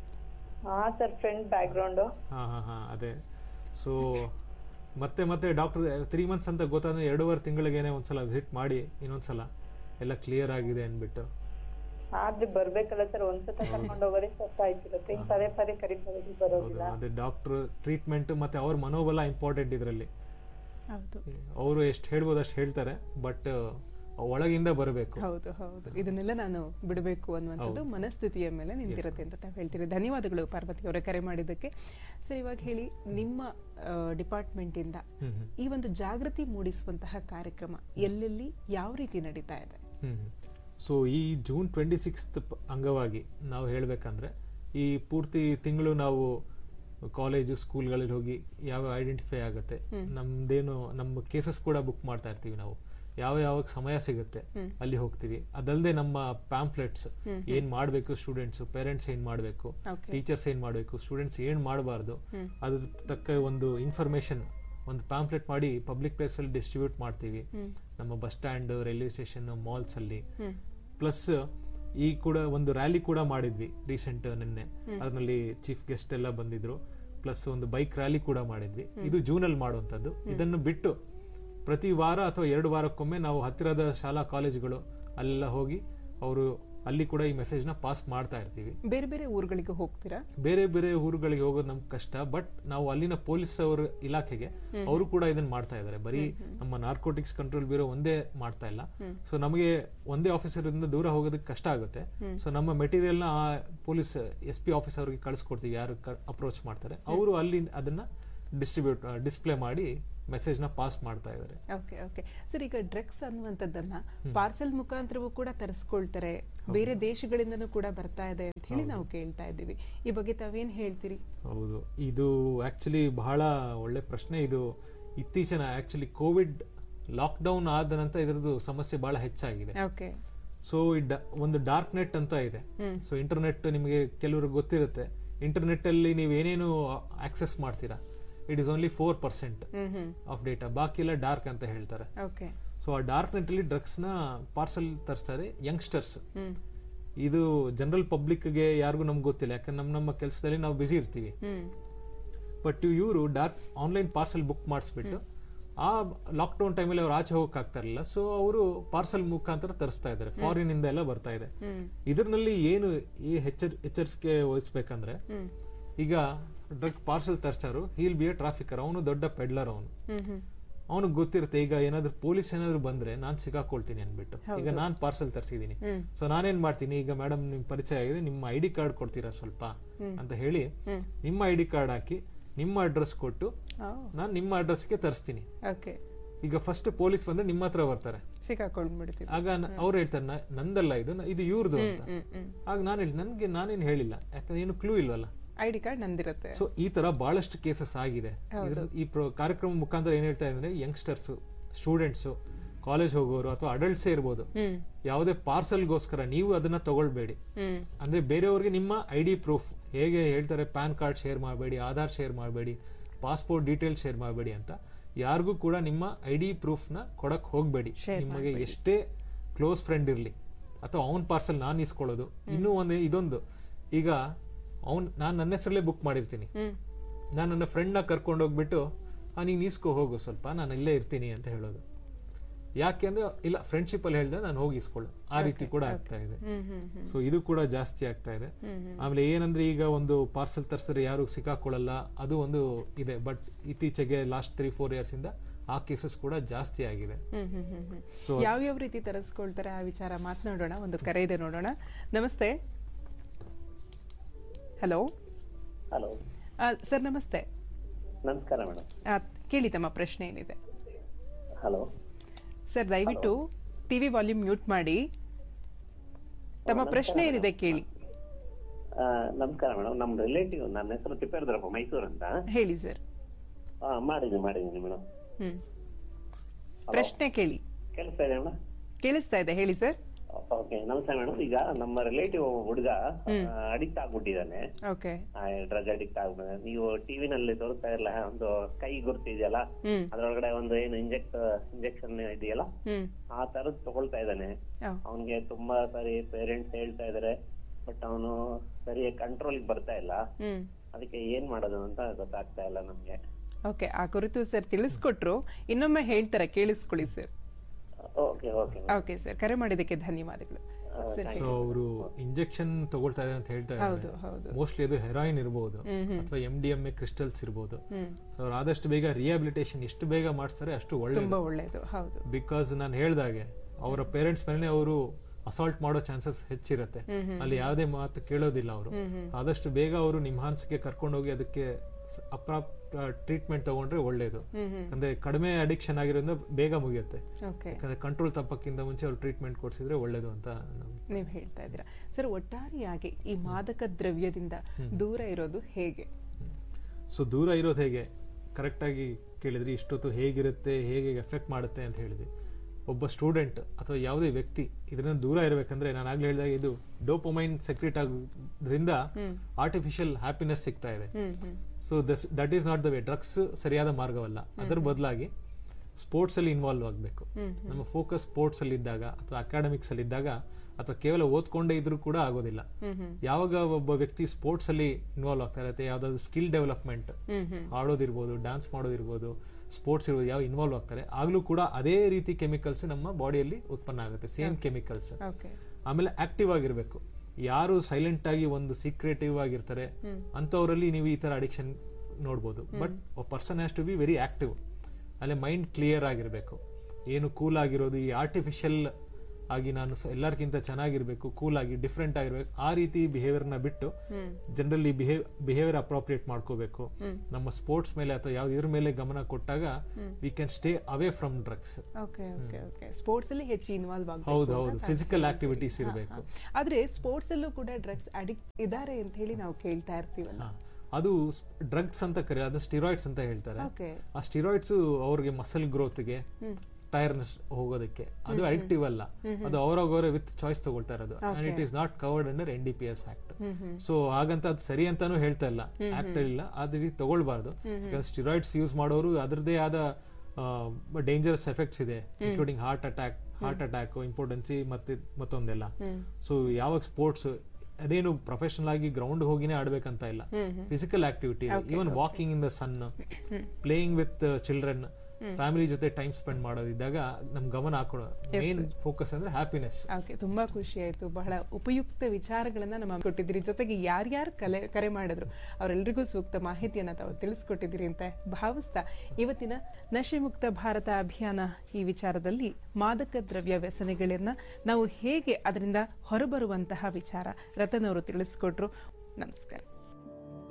ಹಾ ಸರ್ ಫ್ರೆಂಡ್ ಬ್ಯಾಕ್ ಗ್ರೌಂಡ್ ಹಾ ಹಾ ಹಾ ಅದೇ ಸೊ ಮತ್ತೆ ಮತ್ತೆ ಡಾಕ್ಟರ್ ತ್ರೀ ಮಂತ್ಸ್ ಅಂತ ಗೊತ್ತಾದ್ರೆ ಎರಡೂವರೆ ತಿಂಗಳಿಗೇನೆ ಒಂದ್ಸಲ ವಿಸಿಟ್ ಮಾಡಿ ಇನ್ನೊಂದ್ಸಲ ಎಲ್ಲ ಕ್ಲಿಯರ್ ಆಗಿದೆ ಅಂದ್ಬಿಟ್ಟು ಆದ್ರೆ ಬರ್ಬೇಕಲ್ಲ ಸರ್ ಒಂದ್ಸತ ಕರ್ಕೊಂಡು ಹೋಗೋದೇ ಕಷ್ಟ ಆಯ್ತಿರುತ್ತೆ ಹಿಂಗ್ ಪದೇ ಪದೇ ಕರಿಬೋದು ಹೌದು ಬರೋದಿಲ್ಲ ಅದೇ ಡಾಕ್ಟರ್ ಟ್ರೀಟ್ಮೆಂಟ್ ಮತ್ತೆ ಅವ್ರ ಮನೋಬಲ ಇಂಪಾರ್ಟೆಂಟ್ ಇದರಲ್ಲಿ ಹೌದು ಅವರು ಎಷ್ಟು ಹೇಳ್ಬೋದು ಅಷ್ಟು ಹೇಳ್ತಾರೆ ಬಟ್ ಒಳಗಿಂದ ಬರಬೇಕು ಹೌದು ಹೌದು ಇದನ್ನೆಲ್ಲ ನಾನು ಬಿಡಬೇಕು ಅನ್ನುವಂಥದ್ದು ಮನಸ್ಥಿತಿಯ ಮೇಲೆ ನಿಂತಿರುತ್ತೆ ಅಂತ ತಾವು ಹೇಳ್ತೀರಿ ಧನ್ಯವಾದಗಳು ಪಾರ್ವತಿ ಅವರೇ ಕರೆ ಮಾಡಿದ್ದಕ್ಕೆ ಸರ್ ಇವಾಗ ಹೇಳಿ ನಿಮ್ಮ ಡಿಪಾರ್ಟ್ಮೆಂಟ್ ಇಂದ ಈ ಒಂದು ಜಾಗೃತಿ ಮೂಡಿಸುವಂತಹ ಕಾರ್ಯಕ್ರಮ ಎಲ್ಲೆಲ್ಲಿ ಯಾವ ರೀತಿ ನಡೀತಾ ಇದೆ ಸೊ ಈ ಜೂನ್ ಟ್ವೆಂಟಿ ಸಿಕ್ಸ್ತ್ ಅಂಗವಾಗಿ ನಾವು ಹೇಳ್ಬೇಕಂದ್ರೆ ಈ ಪೂರ್ತಿ ತಿಂಗಳು ನಾವು ಕಾಲೇಜು ಸ್ಕೂಲ್ಗಳಲ್ಲಿ ಹೋಗಿ ಯಾವ ಐಡೆಂಟಿಫೈ ಆಗುತ್ತೆ ನಮ್ದೇನು ನಮ್ಮ ಕೇಸಸ್ ಕೂಡ ಬುಕ್ ಮಾಡ್ತಾ ಇರ್ತೀವಿ ನಾವು ಯಾವ ಯಾವಾಗ ಸಮಯ ಸಿಗುತ್ತೆ ಅಲ್ಲಿ ಹೋಗ್ತೀವಿ ಅದಲ್ಲದೆ ನಮ್ಮ ಪ್ಯಾಂಪ್ಲೆಟ್ಸ್ ಏನ್ ಮಾಡ್ಬೇಕು ಸ್ಟೂಡೆಂಟ್ಸ್ ಪೇರೆಂಟ್ಸ್ ಏನ್ ಮಾಡ್ಬೇಕು Okay. ಟೀಚರ್ಸ್ ಏನ್ ಮಾಡ್ಬೇಕು ಸ್ಟೂಡೆಂಟ್ಸ್ ಏನ್ ಮಾಡಬಾರ್ದು ಅದ್ರ ತಕ್ಕ ಒಂದು ಇನ್ಫಾರ್ಮೇಶನ್ ಒಂದು ಪ್ಯಾಂಪ್ಲೆಟ್ ಮಾಡಿ ಪಬ್ಲಿಕ್ ಪ್ಲೇಸ್ ಅಲ್ಲಿ ಡಿಸ್ಟ್ರಿಬ್ಯೂಟ್ ಮಾಡ್ತೀವಿ ನಮ್ಮ bus stand railway station malls ಅಲ್ಲಿ ಪ್ಲಸ್ ಈ ಕೂಡ ಒಂದು ರ್ಯಾಲಿ ಕೂಡ ಮಾಡಿದ್ವಿ ರೀಸೆಂಟ್ ನಿನ್ನೆ ಅದರಲ್ಲಿ ಚೀಫ್ ಗೆಸ್ಟ್ ಎಲ್ಲ ಬಂದಿದ್ರು ಪ್ಲಸ್ ಒಂದು ಬೈಕ್ ರ್ಯಾಲಿ ಕೂಡ ಮಾಡಿದ್ವಿ ಇದು ಜೂನ್ ಅಲ್ಲಿ ಮಾಡುವಂತದ್ದು ಇದನ್ನು ಬಿಟ್ಟು ಪ್ರತಿ ವಾರ ಅಥವಾ ಎರಡು ವಾರಕ್ಕೊಮ್ಮೆ ನಾವು ಹತ್ತಿರದ ಶಾಲಾ ಕಾಲೇಜುಗಳು ಅಲ್ಲೆಲ್ಲ ಹೋಗಿ ಅವರು ಅಲ್ಲಿ ಕೂಡ ಈ ಮೆಸೇಜ್ ನ ಪಾಸ್ ಮಾಡ್ತಾ ಇರ್ತೀವಿ ಬೇರೆ ಬೇರೆ ಊರುಗಳಿಗೆ ಹೋಗ್ತೀರಾ ಬೇರೆ ಬೇರೆ ಊರುಗಳಿಗೆ ಹೋಗೋದು ನಮ್ಗೆ ಕಷ್ಟ ಬಟ್ ನಾವು ಅಲ್ಲಿನ ಪೊಲೀಸ್ ಅವ್ರ ಇಲಾಖೆಗೆ ಅವರು ಕೂಡ ಇದನ್ನ ಮಾಡ್ತಾ ಇದ್ದಾರೆ ಬರೀ ನಮ್ಮ ನಾರ್ಕೋಟಿಕ್ಸ್ ಕಂಟ್ರೋಲ್ ಬ್ಯೂರೋ ಒಂದೇ ಮಾಡ್ತಾ ಇಲ್ಲ ಸೊ ನಮಗೆ ಒಂದೇ ಆಫೀಸರ್ ಇಂದ ದೂರ ಹೋಗೋದಕ್ಕೆ ಕಷ್ಟ ಆಗುತ್ತೆ ಸೊ ನಮ್ಮ ಮೆಟೀರಿಯಲ್ ನ ಆ ಪೊಲೀಸ್ ಎಸ್ ಪಿ ಆಫೀಸ್ ಅವ್ರಿಗೆ ಕಳಿಸ್ಕೊಡ್ತೀವಿ ಯಾರು ಅಪ್ರೋಚ್ ಮಾಡ್ತಾರೆ ಅವರು ಅಲ್ಲಿ ಅದನ್ನ ಡಿಸ್ಟ್ರಿಬ್ಯೂಟ್ ಡಿಸ್ಪ್ಲೇ ಮಾಡಿ ಮೆಸೇಜ್ ನ ಪಾಸ್ ಮಾಡ್ತಾ ಇದ್ದಾರೆ ಓಕೆ ಓಕೆ ಸರ್ ಈಗ ಡ್ರಗ್ಸ್ ಅನ್ನುವಂಥದ್ದನ್ನ ಪಾರ್ಸೆಲ್ ಮುಖಾಂತರವೂ ಕೂಡ ತರಿಸ್ಕೊಳ್ತಾರೆ ಬೇರೆ ದೇಶಗಳಿಂದನೂ ಕೂಡ ಬರ್ತಾ ಇದೆ ಅಂತ ಹೇಳಿ ನಾವು ಕೇಳ್ತಾ ಇದ್ದೀವಿ ಈ ಬಗ್ಗೆ ತಾವೇನ್ ಹೇಳ್ತೀರಿ ಹೌದು ಇದು ಆಕ್ಚುಲಿ ಬಹಳ ಒಳ್ಳೆ ಪ್ರಶ್ನೆ ಇದು ಇತ್ತೀಚಿನ ಆಕ್ಚುಲಿ ಕೋವಿಡ್ ಲಾಕ್ಡೌನ್ ಆದ ನಂತರ ಇದರದ್ದು ಸಮಸ್ಯೆ ಬಹಳ ಹೆಚ್ಚಾಗಿದೆ ಓಕೆ ಸೊ ಒಂದು ಡಾರ್ಕ್ ನೆಟ್ ಅಂತ ಇದೆ ಸೊ ಇಂಟರ್ನೆಟ್ ನಿಮಗೆ ಕೆಲವ್ರಿಗೆ ಗೊತ್ತಿರುತ್ತೆ ಇಂಟರ್ನೆಟ್ ಅಲ್ಲಿ ನೀವು ಏನೇನು ಆಕ್ಸೆಸ್ ಮಾಡ್ತೀರಾ it is only four percent hmm hmm of data ಬಾಕಿ ಎಲ್ಲ ಡಾರ್ಕ್ ಅಂತ ಹೇಳ್ತಾರೆ ಓಕೆ ಸೊ ಆ ಡಾರ್ಕ್ ನೆಟ್ ಅಲ್ಲಿ ಡ್ರಗ್ಸ್ ನ ಪಾರ್ಸಲ್ ತರಿಸ್ತಾರೆ ಯಂಗ್ಸ್ಟರ್ಸ್ ಹ್ಮ್ ಇದು ಜನರಲ್ ಪಬ್ಲಿಕ್ಗೆ ಯಾರಿಗೂ ನಮ್ಗೆ ಗೊತ್ತಿಲ್ಲ ಯಾಕಂದ್ರೆ ನಮ್ಮ ನಮ್ಮ ಕೆಲಸದಲ್ಲಿ ನಾವು ಬಿಸಿ ಇರ್ತೀವಿ ಹ್ಮ್ ಬಟ್ ಇವರು ಡಾರ್ಕ್ ಆನ್ಲೈನ್ ಪಾರ್ಸಲ್ ಬುಕ್ ಮಾಡಿಸ್ಬಿಟ್ಟು ಆ ಲಾಕ್ಡೌನ್ ಟೈಮಲ್ಲಿ ಅವ್ರು ಆಚೆ ಹೋಗಕ್ ಆಗ್ತಾ ಇರಲಿಲ್ಲ ಸೊ ಅವರು ಪಾರ್ಸಲ್ ಮುಖಾಂತರ ತರಿಸ್ತಾ ಇದ್ದಾರೆ ಫಾರಿನ್ ಇಂದ ಎಲ್ಲ ಬರ್ತಾ ಇದೆ ಹ್ಮ್ ಇದರಲ್ಲಿ ಏನು ಈ ಎಚ್ಚರ್ ಎಚ್ಚರಿಕೆ ವಹಿಸ್ಬೇಕಂದ್ರೆ ಹ್ಮ್ ಈಗ ಡ್ರಗ್ ಪಾರ್ಸಲ್ ತರಿಸೋರು ಹೀಲ್ ಬಿ ಎ ಟ್ರಾಫಿಕರ್ ಅವನು ದೊಡ್ಡ ಪೆಡ್ಲರ್ ಅವನು ಹ್ಮ್ ಹ್ಮ್ ಅವನಿಗೆ ಗೊತ್ತಿರುತ್ತೆ ಈಗ ಏನಾದ್ರು ಪೊಲೀಸ್ ಏನಾದ್ರು ಬಂದ್ರೆ ನಾನ್ ಸಿಗಾಕೊಳ್ತೀನಿ ಅನ್ಬಿಟ್ಟು ಈಗ ನಾನ್ ಪಾರ್ಸಲ್ ತರಿಸಿದೀನಿ ಹ್ಮ್. ಸೊ ನಾನೇನ್ ಮಾಡ್ತೀನಿ ಈಗ ಮೇಡಮ್ ನಿಮ್ ಪರಿಚಯ ಆಗಿದೆ ನಿಮ್ಮ ಐ ಡಿ ಕಾರ್ಡ್ ಕೊಡ್ತೀರಾ ಸ್ವಲ್ಪ ಅಂತ ಹೇಳಿ ಹ್ಮ್. ನಿಮ್ಮ ಐ ಡಿ ಕಾರ್ಡ್ ಹಾಕಿ ನಿಮ್ಮ ಅಡ್ರೆಸ್ ಕೊಟ್ಟು ಓ ನಾನು ನಿಮ್ಮ ಅಡ್ರೆಸ್ಗೆ ತರಿಸ್ತೀನಿ ಓಕೆ ಈಗ ಫಸ್ಟ್ ಪೊಲೀಸ್ ಬಂದ್ರೆ ನಿಮ್ಮ ಹತ್ರ ಬರ್ತಾರೆ ಸಿಕ್ಕಾಕೊಂಡ್ಬಿಡ್ತೀವಿ ಆಗ ಅವ್ರು ಹೇಳ್ತಾರೆ "ನ- ನಂದಲ್ಲ ಇದು ನ- ಇದು ಇವ್ರದು ಅಂತ ಹ್ಮ್ ಹ್ಮ್ ಆಗ ನಾನು ಹೇಳಿ ನನ್ಗೆ ನಾನೇನು ಹೇಳಿಲ್ಲ ಯಾಕಂದ್ರೆ ಏನು ಕ್ಲೂ ಇಲ್ವಲ್ಲ ಐ ಡಿ ಕಾರ್ಡ್ ನಂದಿರುತ್ತೆ ಸೊ ಈ ತರ ಬಹಳಷ್ಟು ಕೇಸಸ್ ಆಗಿದೆ ಇದ್ರ- ಈ ಪ್ರೋ- ಕಾರ್ಯಕ್ರಮ ಮುಖಾಂತರ ಏನ್ ಹೇಳ್ತಾ ಅಂದ್ರೆ ಯಂಗ್ಸ್ಟರ್ಸ್ ಸ್ಟೂಡೆಂಟ್ಸ್ ಕಾಲೇಜ್ ಹೋಗೋರು ಅಥವಾ ಅಡಲ್ಟ್ಸೇ ಇರ್ಬೋದು ಹ್ಮ್ ಯಾವುದೇ ಪಾರ್ಸಲ್ಗೋಸ್ಕರ ನೀವು ಅದನ್ನ ತಗೊಳ್ಬೇಡಿ ಹ್ಮ್ ಅಂದ್ರೆ ಬೇರೆಯವ್ರಿಗೆ ನಿಮ್ಮ ಐ ಡಿ ಪ್ರೂಫ್ ಹೇಗೆ ಹೇಳ್ತಾರೆ ಪ್ಯಾನ್ ಕಾರ್ಡ್ ಶೇರ್ ಮಾಡಬೇಡಿ ಆಧಾರ್ ಶೇರ್ ಮಾಡಬೇಡಿ ಪಾಸ್ಪೋರ್ಟ್ ಡೀಟೇಲ್ಸ್ ಶೇರ್ ಮಾಡಬೇಡಿ ಅಂತ ಯಾರಿಗೂ ಕೂಡ ನಿಮ್ಮ ಐ ಡಿ ಪ್ರೂಫ್ನ ಕೊಡಕ್ ಹೋಗ್ಬೇಡಿ ನಿಮಗೆ ಎಷ್ಟೇ ಕ್ಲೋಸ್ ಫ್ರೆಂಡ್ ಇರಲಿ ಅಥವಾ ಅವನ್ ಪಾರ್ಸಲ್ ನಾನು ಇಸ್ಕೊಳ್ಳೋದು ಇನ್ನೂ ಒಂದು ಇದೊಂದು ಈಗ ಅವ್ನ್ ನಾನು ನನ್ನ ಹೆಸರಲ್ಲೇ ಬುಕ್ ಮಾಡಿರ್ತೀನಿ ಹ್ಮ್ ನಾನು ನನ್ನ ಫ್ರೆಂಡ್ನ ಕರ್ಕೊಂಡು ಹೋಗ್ಬಿಟ್ಟು ಆ ನೀನು ಇಸ್ಕೊ ಹೋಗು ಸ್ವಲ್ಪ ನಾನು ಇಲ್ಲೇ ಇರ್ತೀನಿ ಅಂತ ಹೇಳೋದು ಯಾಕೆ ಅಂದ್ರೆ ಇಲ್ಲ ಫ್ರೆಂಡ್ಶಿಪ್ ಅಲ್ಲಿ ಹೇಳ್ದೆ ನಾನು ಹೋಗಿ ಇಸ್ಕೊಳ್ಳು ಆ ರೀತಿ ಕೂಡ ಆಗ್ತಾ ಇದೆ ಹ್ಮ್ ಹ್ಮ್ ಹ್ಮ್ ಸೊ ಇದು ಕೂಡ ಜಾಸ್ತಿ ಆಗ್ತಾ ಇದೆ ಹ್ಮ್ ಹ್ಮ್ ಆಮೇಲೆ ಏನಂದ್ರೆ ಈಗ ಒಂದು ಪಾರ್ಸಲ್ ತರ್ಸಿದ್ರೆ ಯಾರು ಸಿಕ್ಕಾಕೊಳ್ಳಲ್ಲ ಅದು ಒಂದು ಇದೆ ಬಟ್ ಇತ್ತೀಚೆಗೆ ಲಾಸ್ಟ್ ತ್ರೀ ಫೋರ್ ಇಯರ್ಸ್ ಇಂದ ಆ ಕೇಸಸ್ ಕೂಡ ಜಾಸ್ತಿ ಆಗಿದೆ ಹ್ಮ್ ಹ್ಮ್ ಹ್ಮ್ ಹ್ಮ್ ಸೊ ಯಾವ್ಯಾವ ರೀತಿ ತರಿಸ್ಕೊಳ್ತಾರೆ ಆ ವಿಚಾರ ಮಾತನಾಡೋಣ ಒಂದು ಕರೆ ಇದೆ ನೋಡೋಣ ನಮಸ್ತೆ ಹಲೋ ಹಲೋ ಸರ್ ನಮಸ್ತೆ ನಮಸ್ಕಾರ ಮೇಡಮ್ ಆ, ಕೇಳಿ ತಮ್ಮ ಪ್ರಶ್ನೆ ಏನಿದೆ ಹಲೋ ಸರ್ ದಯವಿಟ್ಟು ಟಿವಿ ವಾಲ್ಯೂಮ್ ಮ್ಯೂಟ್ ಮಾಡಿ ತಮ್ಮ ಪ್ರಶ್ನೆ ಏನಿದೆ ಕೇಳಿ ಆ, ನಮಸ್ಕಾರ ಮೇಡಮ್ ನಮ್ಮ ರಿಲೇಟಿವ್ ನನ್ನ ಹೆಸರು ತಿಪ್ಪೇರುದ್ರಪ್ಪ ಮೈಸೂರು ಅಂತ ಹೇಳಿ ಸರ್ ಆ, ಮಾಡಿದ್ದೀನಿ ಮಾಡಿದ್ದೀನಿ ಮೇಡಮ್ ಹ್ಮ್ ಪ್ರಶ್ನೆ ಕೇಳಿ ಕೇಳಿಸ್ತಾ ಇದೆ ಮೇಡಮ್ ಕೇಳಿಸ್ತಾ ಇದೆ ಹೇಳಿ ಸರ್ ಓಕೆ ನಮಸ್ತೆ ಮೇಡಮ್ ಈಗ ನಮ್ಮ ರಿಲೇಟಿವ್ ಹುಡುಗ ಅಡಿಕ್ಟ್ ಆಗ್ಬಿಟ್ಟಿದ್ದಾನೆ ಓಕೆ ಡ್ರಗ್ ಅಡಿಕ್ಟ್ ಆಗ್ಬಿಟ್ಟಿದ್ದಾನೆ ನೀವು ಟಿವಿನಲ್ಲಿ ತೋರಿಸ್ತಾ ಇರಲ್ಲ ಒಂದು ಕೈ ಗುರ್ತಿದೆಯಲ್ಲ ಹ್ಮ್ ಅದ್ರೊಳಗಡೆ ಒಂದು ಏನು ಇಂಜೆಕ್ಟ್ ಇಂಜೆಕ್ಷನ್ ಇದೆಯಲ್ಲ ಹ್ಮ್ ಆ ತರದ್ ತಗೊಳ್ತಾ ಇದ್ದಾನೆ ಓ, ಅವನ್ಗೆ ತುಂಬಾ ಸಾರಿ ಪೇರೆಂಟ್ಸ್ ಹೇಳ್ತಾ ಇದಾರೆ ಬಟ್ ಅವನು ಸರಿಯಾಗಿ ಕಂಟ್ರೋಲ್ಗೆ ಬರ್ತಾ ಇಲ್ಲ ಹ್ಮ್ ಅದಕ್ಕೆ ಏನ್ ಮಾಡೋದು ಅಂತ ಗೊತ್ತಾಗ್ತಾ ಇಲ್ಲ ನಮ್ಗೆ ಓಕೆ ಆ ಕುರಿತು ಸರ್ ತಿಳಿಸ್ಕೊಟ್ರು ಇನ್ನೊಮ್ಮೆ ಹೇಳ್ತಾರೆ ಕೇಳಿಸ್ಕೊಳ್ಳಿ sir okay okay okay sir ಕರೆ ಮಾಡಿದ್ದಕ್ಕೆ ಧನ್ಯವಾದಗಳು ಸರ್ ಸೊ ಅವರು ಇಂಜೆಕ್ಷನ್ ತಗೊಳ್ತಾ ಇದ್ದಾರೆ ಅಂತ ಹೇಳ್ತಾ ಹೌದು ಇದ್ದಾರೆ ಹೌದು ಮೋಸ್ಟ್ಲಿ ಅದು ಹೆರಾಯಿನ್ ಇರ್ಬೋದು ಹ್ಮ್ ಹ್ಮ್ ಅಥವಾ M D M A crystals ಇರ್ಬೋದು ಹ್ಮ್ ಸೊ ಅವ್ರು ಆದಷ್ಟು ಬೇಗ ರಿಹಾಬಿಲಿಟೇಷನ್ ಎಷ್ಟು ಬೇಗ ಮಾಡಿಸ್ತಾರೆ ಅಷ್ಟು ಒಳ್ಳೆ ತುಂಬಾ ಒಳ್ಳೇದು ಹೌದು ಬಿಕಾಸ್ ನಾನು ಹೇಳ್ದಾಗೆ ಅವರ ಪೇರೆಂಟ್ಸ್ ಮೇಲೆ ಅವರು ಅಸಾಲ್ಟ್ ಮಾಡೋ ಚಾನ್ಸಸ್ ಹೆಚ್ಚಿರುತ್ತೆ ಅಲ್ಲಿ ಯಾವುದೇ ಮಾತು ಕೇಳೋದಿಲ್ಲ ಅವರು ಆದಷ್ಟು ಬೇಗ ಅವರು ನಿಮ್ಹಾನ್ಸ್ಗೆ ಕರ್ಕೊಂಡೋಗಿ ಅದಕ್ಕೆ ಅಪ್ರಾಪ್ ಟ್ರೀಟ್ಮೆಂಟ್ ತಗೊಂಡ್ರೆ ಒಳ್ಳೇದು ಹ್ಮ್ ಹ್ಮ್ ಅಂದ್ರೆ ಕಡಿಮೆ ಅಡಿಕ್ಷನ್ ಆಗಿರೋದ್ರಿಂದ ಬೇಗ ಮುಗಿಯುತ್ತೆ ಓಕೆ ಯಾಕಂದ್ರೆ ಕಂಟ್ರೋಲ್ ತಪ್ಪಕ್ಕಿಂತ ಮುಂಚೆ ಅವ್ರು ಟ್ರೀಟ್ಮೆಂಟ್ ಕೊಡ್ಸಿದ್ರೆ ಒಳ್ಳೇದು ಅಂತ ನಾನು ನೀವು ಹೇಳ್ತಾ ಇದ್ದೀರಾ ಸರ್ ಒಟ್ಟಾರೆಯಾಗಿ ಈ ಮಾದಕ ದ್ರವ್ಯದಿಂದ ದೂರ ಇರೋದು ಹೇಗೆ ಸೊ ದೂರ ಇರೋದು ಹೇಗೆ ಕರೆಕ್ಟಾಗಿ ಕೇಳಿದ್ರಿ ಇಷ್ಟೊತ್ತು ಹೇಗಿರುತ್ತೆ ಹೇಗೆ ಎಫೆಕ್ಟ್ ಮಾಡುತ್ತೆ ಅಂತ ಹೇಳಿದ್ವಿ ಒಬ್ಬ ಸ್ಟೂಡೆಂಟ್ ಅಥವಾ ಯಾವುದೇ ವ್ಯಕ್ತಿ ಇದರಿಂದ ದೂರ ಇರಬೇಕಂದ್ರೆ ನಾನು ಆಗ್ಲೇ ಹೇಳಿದಾಗ ಇದು ಡೋಪಮೈನ್ ಸೆಕ್ರೆಟ್ ಆಗೋದ್ರಿಂದ ಆರ್ಟಿಫಿಷಿಯಲ್ ಹ್ಯಾಪಿನೆಸ್ ಸಿಗ್ತಾ ಇದೆ hmm hmm so thus that is not the way drugs ಸರಿಯಾದ ಮಾರ್ಗವಲ್ಲ ಅದರ ಬದಲಾಗಿ ಸ್ಪೋರ್ಟ್ಸ್ ಅಲ್ಲಿ ಇನ್ವಾಲ್ವ್ ಆಗಬೇಕು ನಮ್ಮ ಫೋಕಸ್ ಸ್ಪೋರ್ಟ್ಸ್ ಅಲ್ಲಿ ಇದ್ದಾಗ ಅಥವಾ ಅಕಾಡೆಮಿಕ್ಸ್ ಅಲ್ಲಿ ಇದ್ದಾಗ ಅಥವಾ ಕೇವಲ ಓದ್ಕೊಂಡೇ ಇದ್ರೂ ಕೂಡ ಆಗೋದಿಲ್ಲ ಹ್ಮ್ ಹ್ಮ್ ಯಾವಾಗ ಒಬ್ಬ ವ್ಯಕ್ತಿ ಸ್ಪೋರ್ಟ್ಸ್ ಅಲ್ಲಿ ಇನ್ವಾಲ್ವ್ ಆಗ್ತಾ ಇರುತ್ತೆ ಯಾವ್ದಾದ್ರು ಸ್ಕಿಲ್ ಡೆವಲಪ್ಮೆಂಟ್ ಹ್ಮ್ ಹ್ಮ್ ಆಡೋದಿರ್ಬೋದು ಡ್ಯಾನ್ಸ್ ಮಾಡೋದಿರ್ಬೋದು ಸ್ಪೋರ್ಟ್ಸ್ ಇರ್ಬೋದು ಯಾವ ಇನ್ವಾಲ್ವ್ ಆಗ್ತಾರೆ ಆಗ್ಲೂ ಕೂಡ ಅದೇ ರೀತಿ ಕೆಮಿಕಲ್ಸ್ ನಮ್ಮ ಬಾಡಿಯಲ್ಲಿ ಉತ್ಪನ್ನ ಆಗುತ್ತೆ ಸೇಮ್ ಕೆಮಿಕಲ್ಸ್ ಓಕೆ ಆಮೇಲೆ ಆಕ್ಟಿವ್ ಆಗಿರ್ಬೇಕು ಯಾರು ಸೈಲೆಂಟ್ ಆಗಿ ಒಂದು ಸೀಕ್ರೆಟಿವ್ ಆಗಿರ್ತಾರೆ ಅಂತವರಲ್ಲಿ ನೀವು ಈ ತರ ಅಡಿಕ್ಷನ್ ನೋಡ್ಬೋದು but person has to be very active ಅಲ್ಲೇ ಮೈಂಡ್ ಕ್ಲಿಯರ್ ಆಗಿರ್ಬೇಕು ಏನು ಕೂಲ್ ಆಗಿರೋದು ಈ ಆರ್ಟಿಫಿಷಿಯಲ್ ಆಗಿ ನಾನು ಸ- ಎಲ್ಲರಿಗಿಂತ ಚೆನ್ನಾಗಿರ್ಬೇಕು ಕೂಲ್ ಆಗಿ ಡಿಫ್ರೆಂಟ್ ಆಗಿರ್ಬೇಕು ಆ ರೀತಿ ಬಿಹೇವಿಯರ್ ನ ಬಿಟ್ಟು ಜನರಲಿ ಬಿಹೇವಿಯರ್ ಅಪ್ರೋಪ್ರಿಯೇಟ್ ಮಾಡ್ಕೋಬೇಕು ನಮ್ಮ ಸ್ಪೋರ್ಟ್ಸ್ ಮೇಲೆ ಅಥವಾ ಯಾವ್ದು ಇದ್ರ ಮೇಲೆ ಗಮನ ಕೊಟ್ಟಾಗ we can stay away from drugs okay okay okay sports ಅಲ್ಲಿ ಹೆಚ್ಚು ಇನ್ವಾಲ್ವ್ ಆಗಬೇಕು ಹೌದು ಹೌದು ಫಿಸಿಕಲ್ ಆಕ್ಟಿವಿಟೀಸ್ ಇರಬೇಕು ಆದ್ರೆ ಸ್ಪೋರ್ಟ್ಸ್ ಅಲ್ಲೂ ಕೂಡ ಡ್ರಗ್ಸ್ ಅಡಿಕ್ಟ್ ಇದಾರೆ ಅಂತ ಹೇಳಿ ನಾವು ಕೇಳ್ತಾ ಇರ್ತೀವಲ್ಲ ಅದು ಡ್ರಗ್ಸ್ ಅಂತ ಕರೆ ಅದು ಸ್ಟಿರಾಯ್ಡ್ಸ್ ಅಂತ ಹೇಳ್ತಾರೆ ಓಕೆ ಆ ಸ್ಟಿರಾಯ್ಡ್ಸ್ ಅವ್ರಿಗೆ ಮಸಲ್ ಗ್ರೋತ್ಗೆ ಟೈರ್ನೆಸ್ ಹೋಗೋದಕ್ಕೆ ಅದು ಅಡಿಕ್ಟಿವ್ ಅಲ್ಲ ಅದು ಅವರವರೇ ವಿತ್ ಚಾಯ್ಸ್ ತಗೊಳ್ತಾ ಇರೋದು and it is not covered under N D P S act so ಹಾಗಂತ ಅದು ಸರಿ ಅಂತಾನು ಹೇಳ್ತಾ ಇಲ್ಲ ಆಕ್ಟ್ ಇಲ್ಲ ಅದೇ ರೀತಿ ತಗೊಳ್ಬಾರ್ದು ಸ್ಟಿರಾಯ್ಡ್ಸ್ ಯೂಸ್ ಮಾಡೋರು ಅದರದೇ ಆದ ಡೇಂಜರಸ್ ಎಫೆಕ್ಟ್ಸ್ ಇದೆ including heart attack heart attack impotency ಮತ್ತೆ ಮತ್ತೊಂದೆಲ್ಲ ಸೊ ಯಾವಾಗ ಸ್ಪೋರ್ಟ್ಸ್ ಅದೇನು ಪ್ರೊಫೆಷನಲ್ ಆಗಿ ಗ್ರೌಂಡ್ ಹೋಗಿನೇ ಆಡ್ಬೇಕಂತ ಇಲ್ಲ physical activity even walking in the sun playing with children family ಜೊತೆ ಟೈಮ್ ಸ್ಪೆಂಡ್ ಮಾಡೋದಿದ್ದಾಗ ನಮ್ ಗಮನ ಹಾಕೊಳ್ಳೋ ಮೇನ್ ಫೋಕಸ್ ಅಂದ್ರೆ ಹ್ಯಾಪಿನೆಸ್ ಓಕೆ ತುಂಬಾ ಖುಷಿ ಆಯ್ತು ಬಹಳ ಉಪಯುಕ್ತ ವಿಚಾರಗಳನ್ನ ನಮ್ಮ ಕೊಟ್ಟಿದ್ದೀರಿ ಜೊತೆಗೆ ಯಾರ್ಯಾರು ಕಲೆ ಕರೆ ಮಾಡಿದ್ರು ಅವರೆಲ್ಲರಿಗೂ ಸೂಕ್ತ ಮಾಹಿತಿಯನ್ನ ತಾವು ತಿಳಿಸ್ಕೊಟ್ಟಿದ್ದೀರಿ ಅಂತ ಭಾವಿಸ್ತಾ ಇವತ್ತಿನ ನಶೆ ಮುಕ್ತ ಭಾರತ ಅಭಿಯಾನ ಈ ವಿಚಾರದಲ್ಲಿ ಮಾದಕ ದ್ರವ್ಯ ವ್ಯಸನಗಳನ್ನ ನಾವು ಹೇಗೆ ಅದರಿಂದ ಹೊರಬರುವಂತಹ ವಿಚಾರ ರತನ್ ಅವರು ತಿಳಿಸ್ಕೊಟ್ರು ನಮಸ್ಕಾರ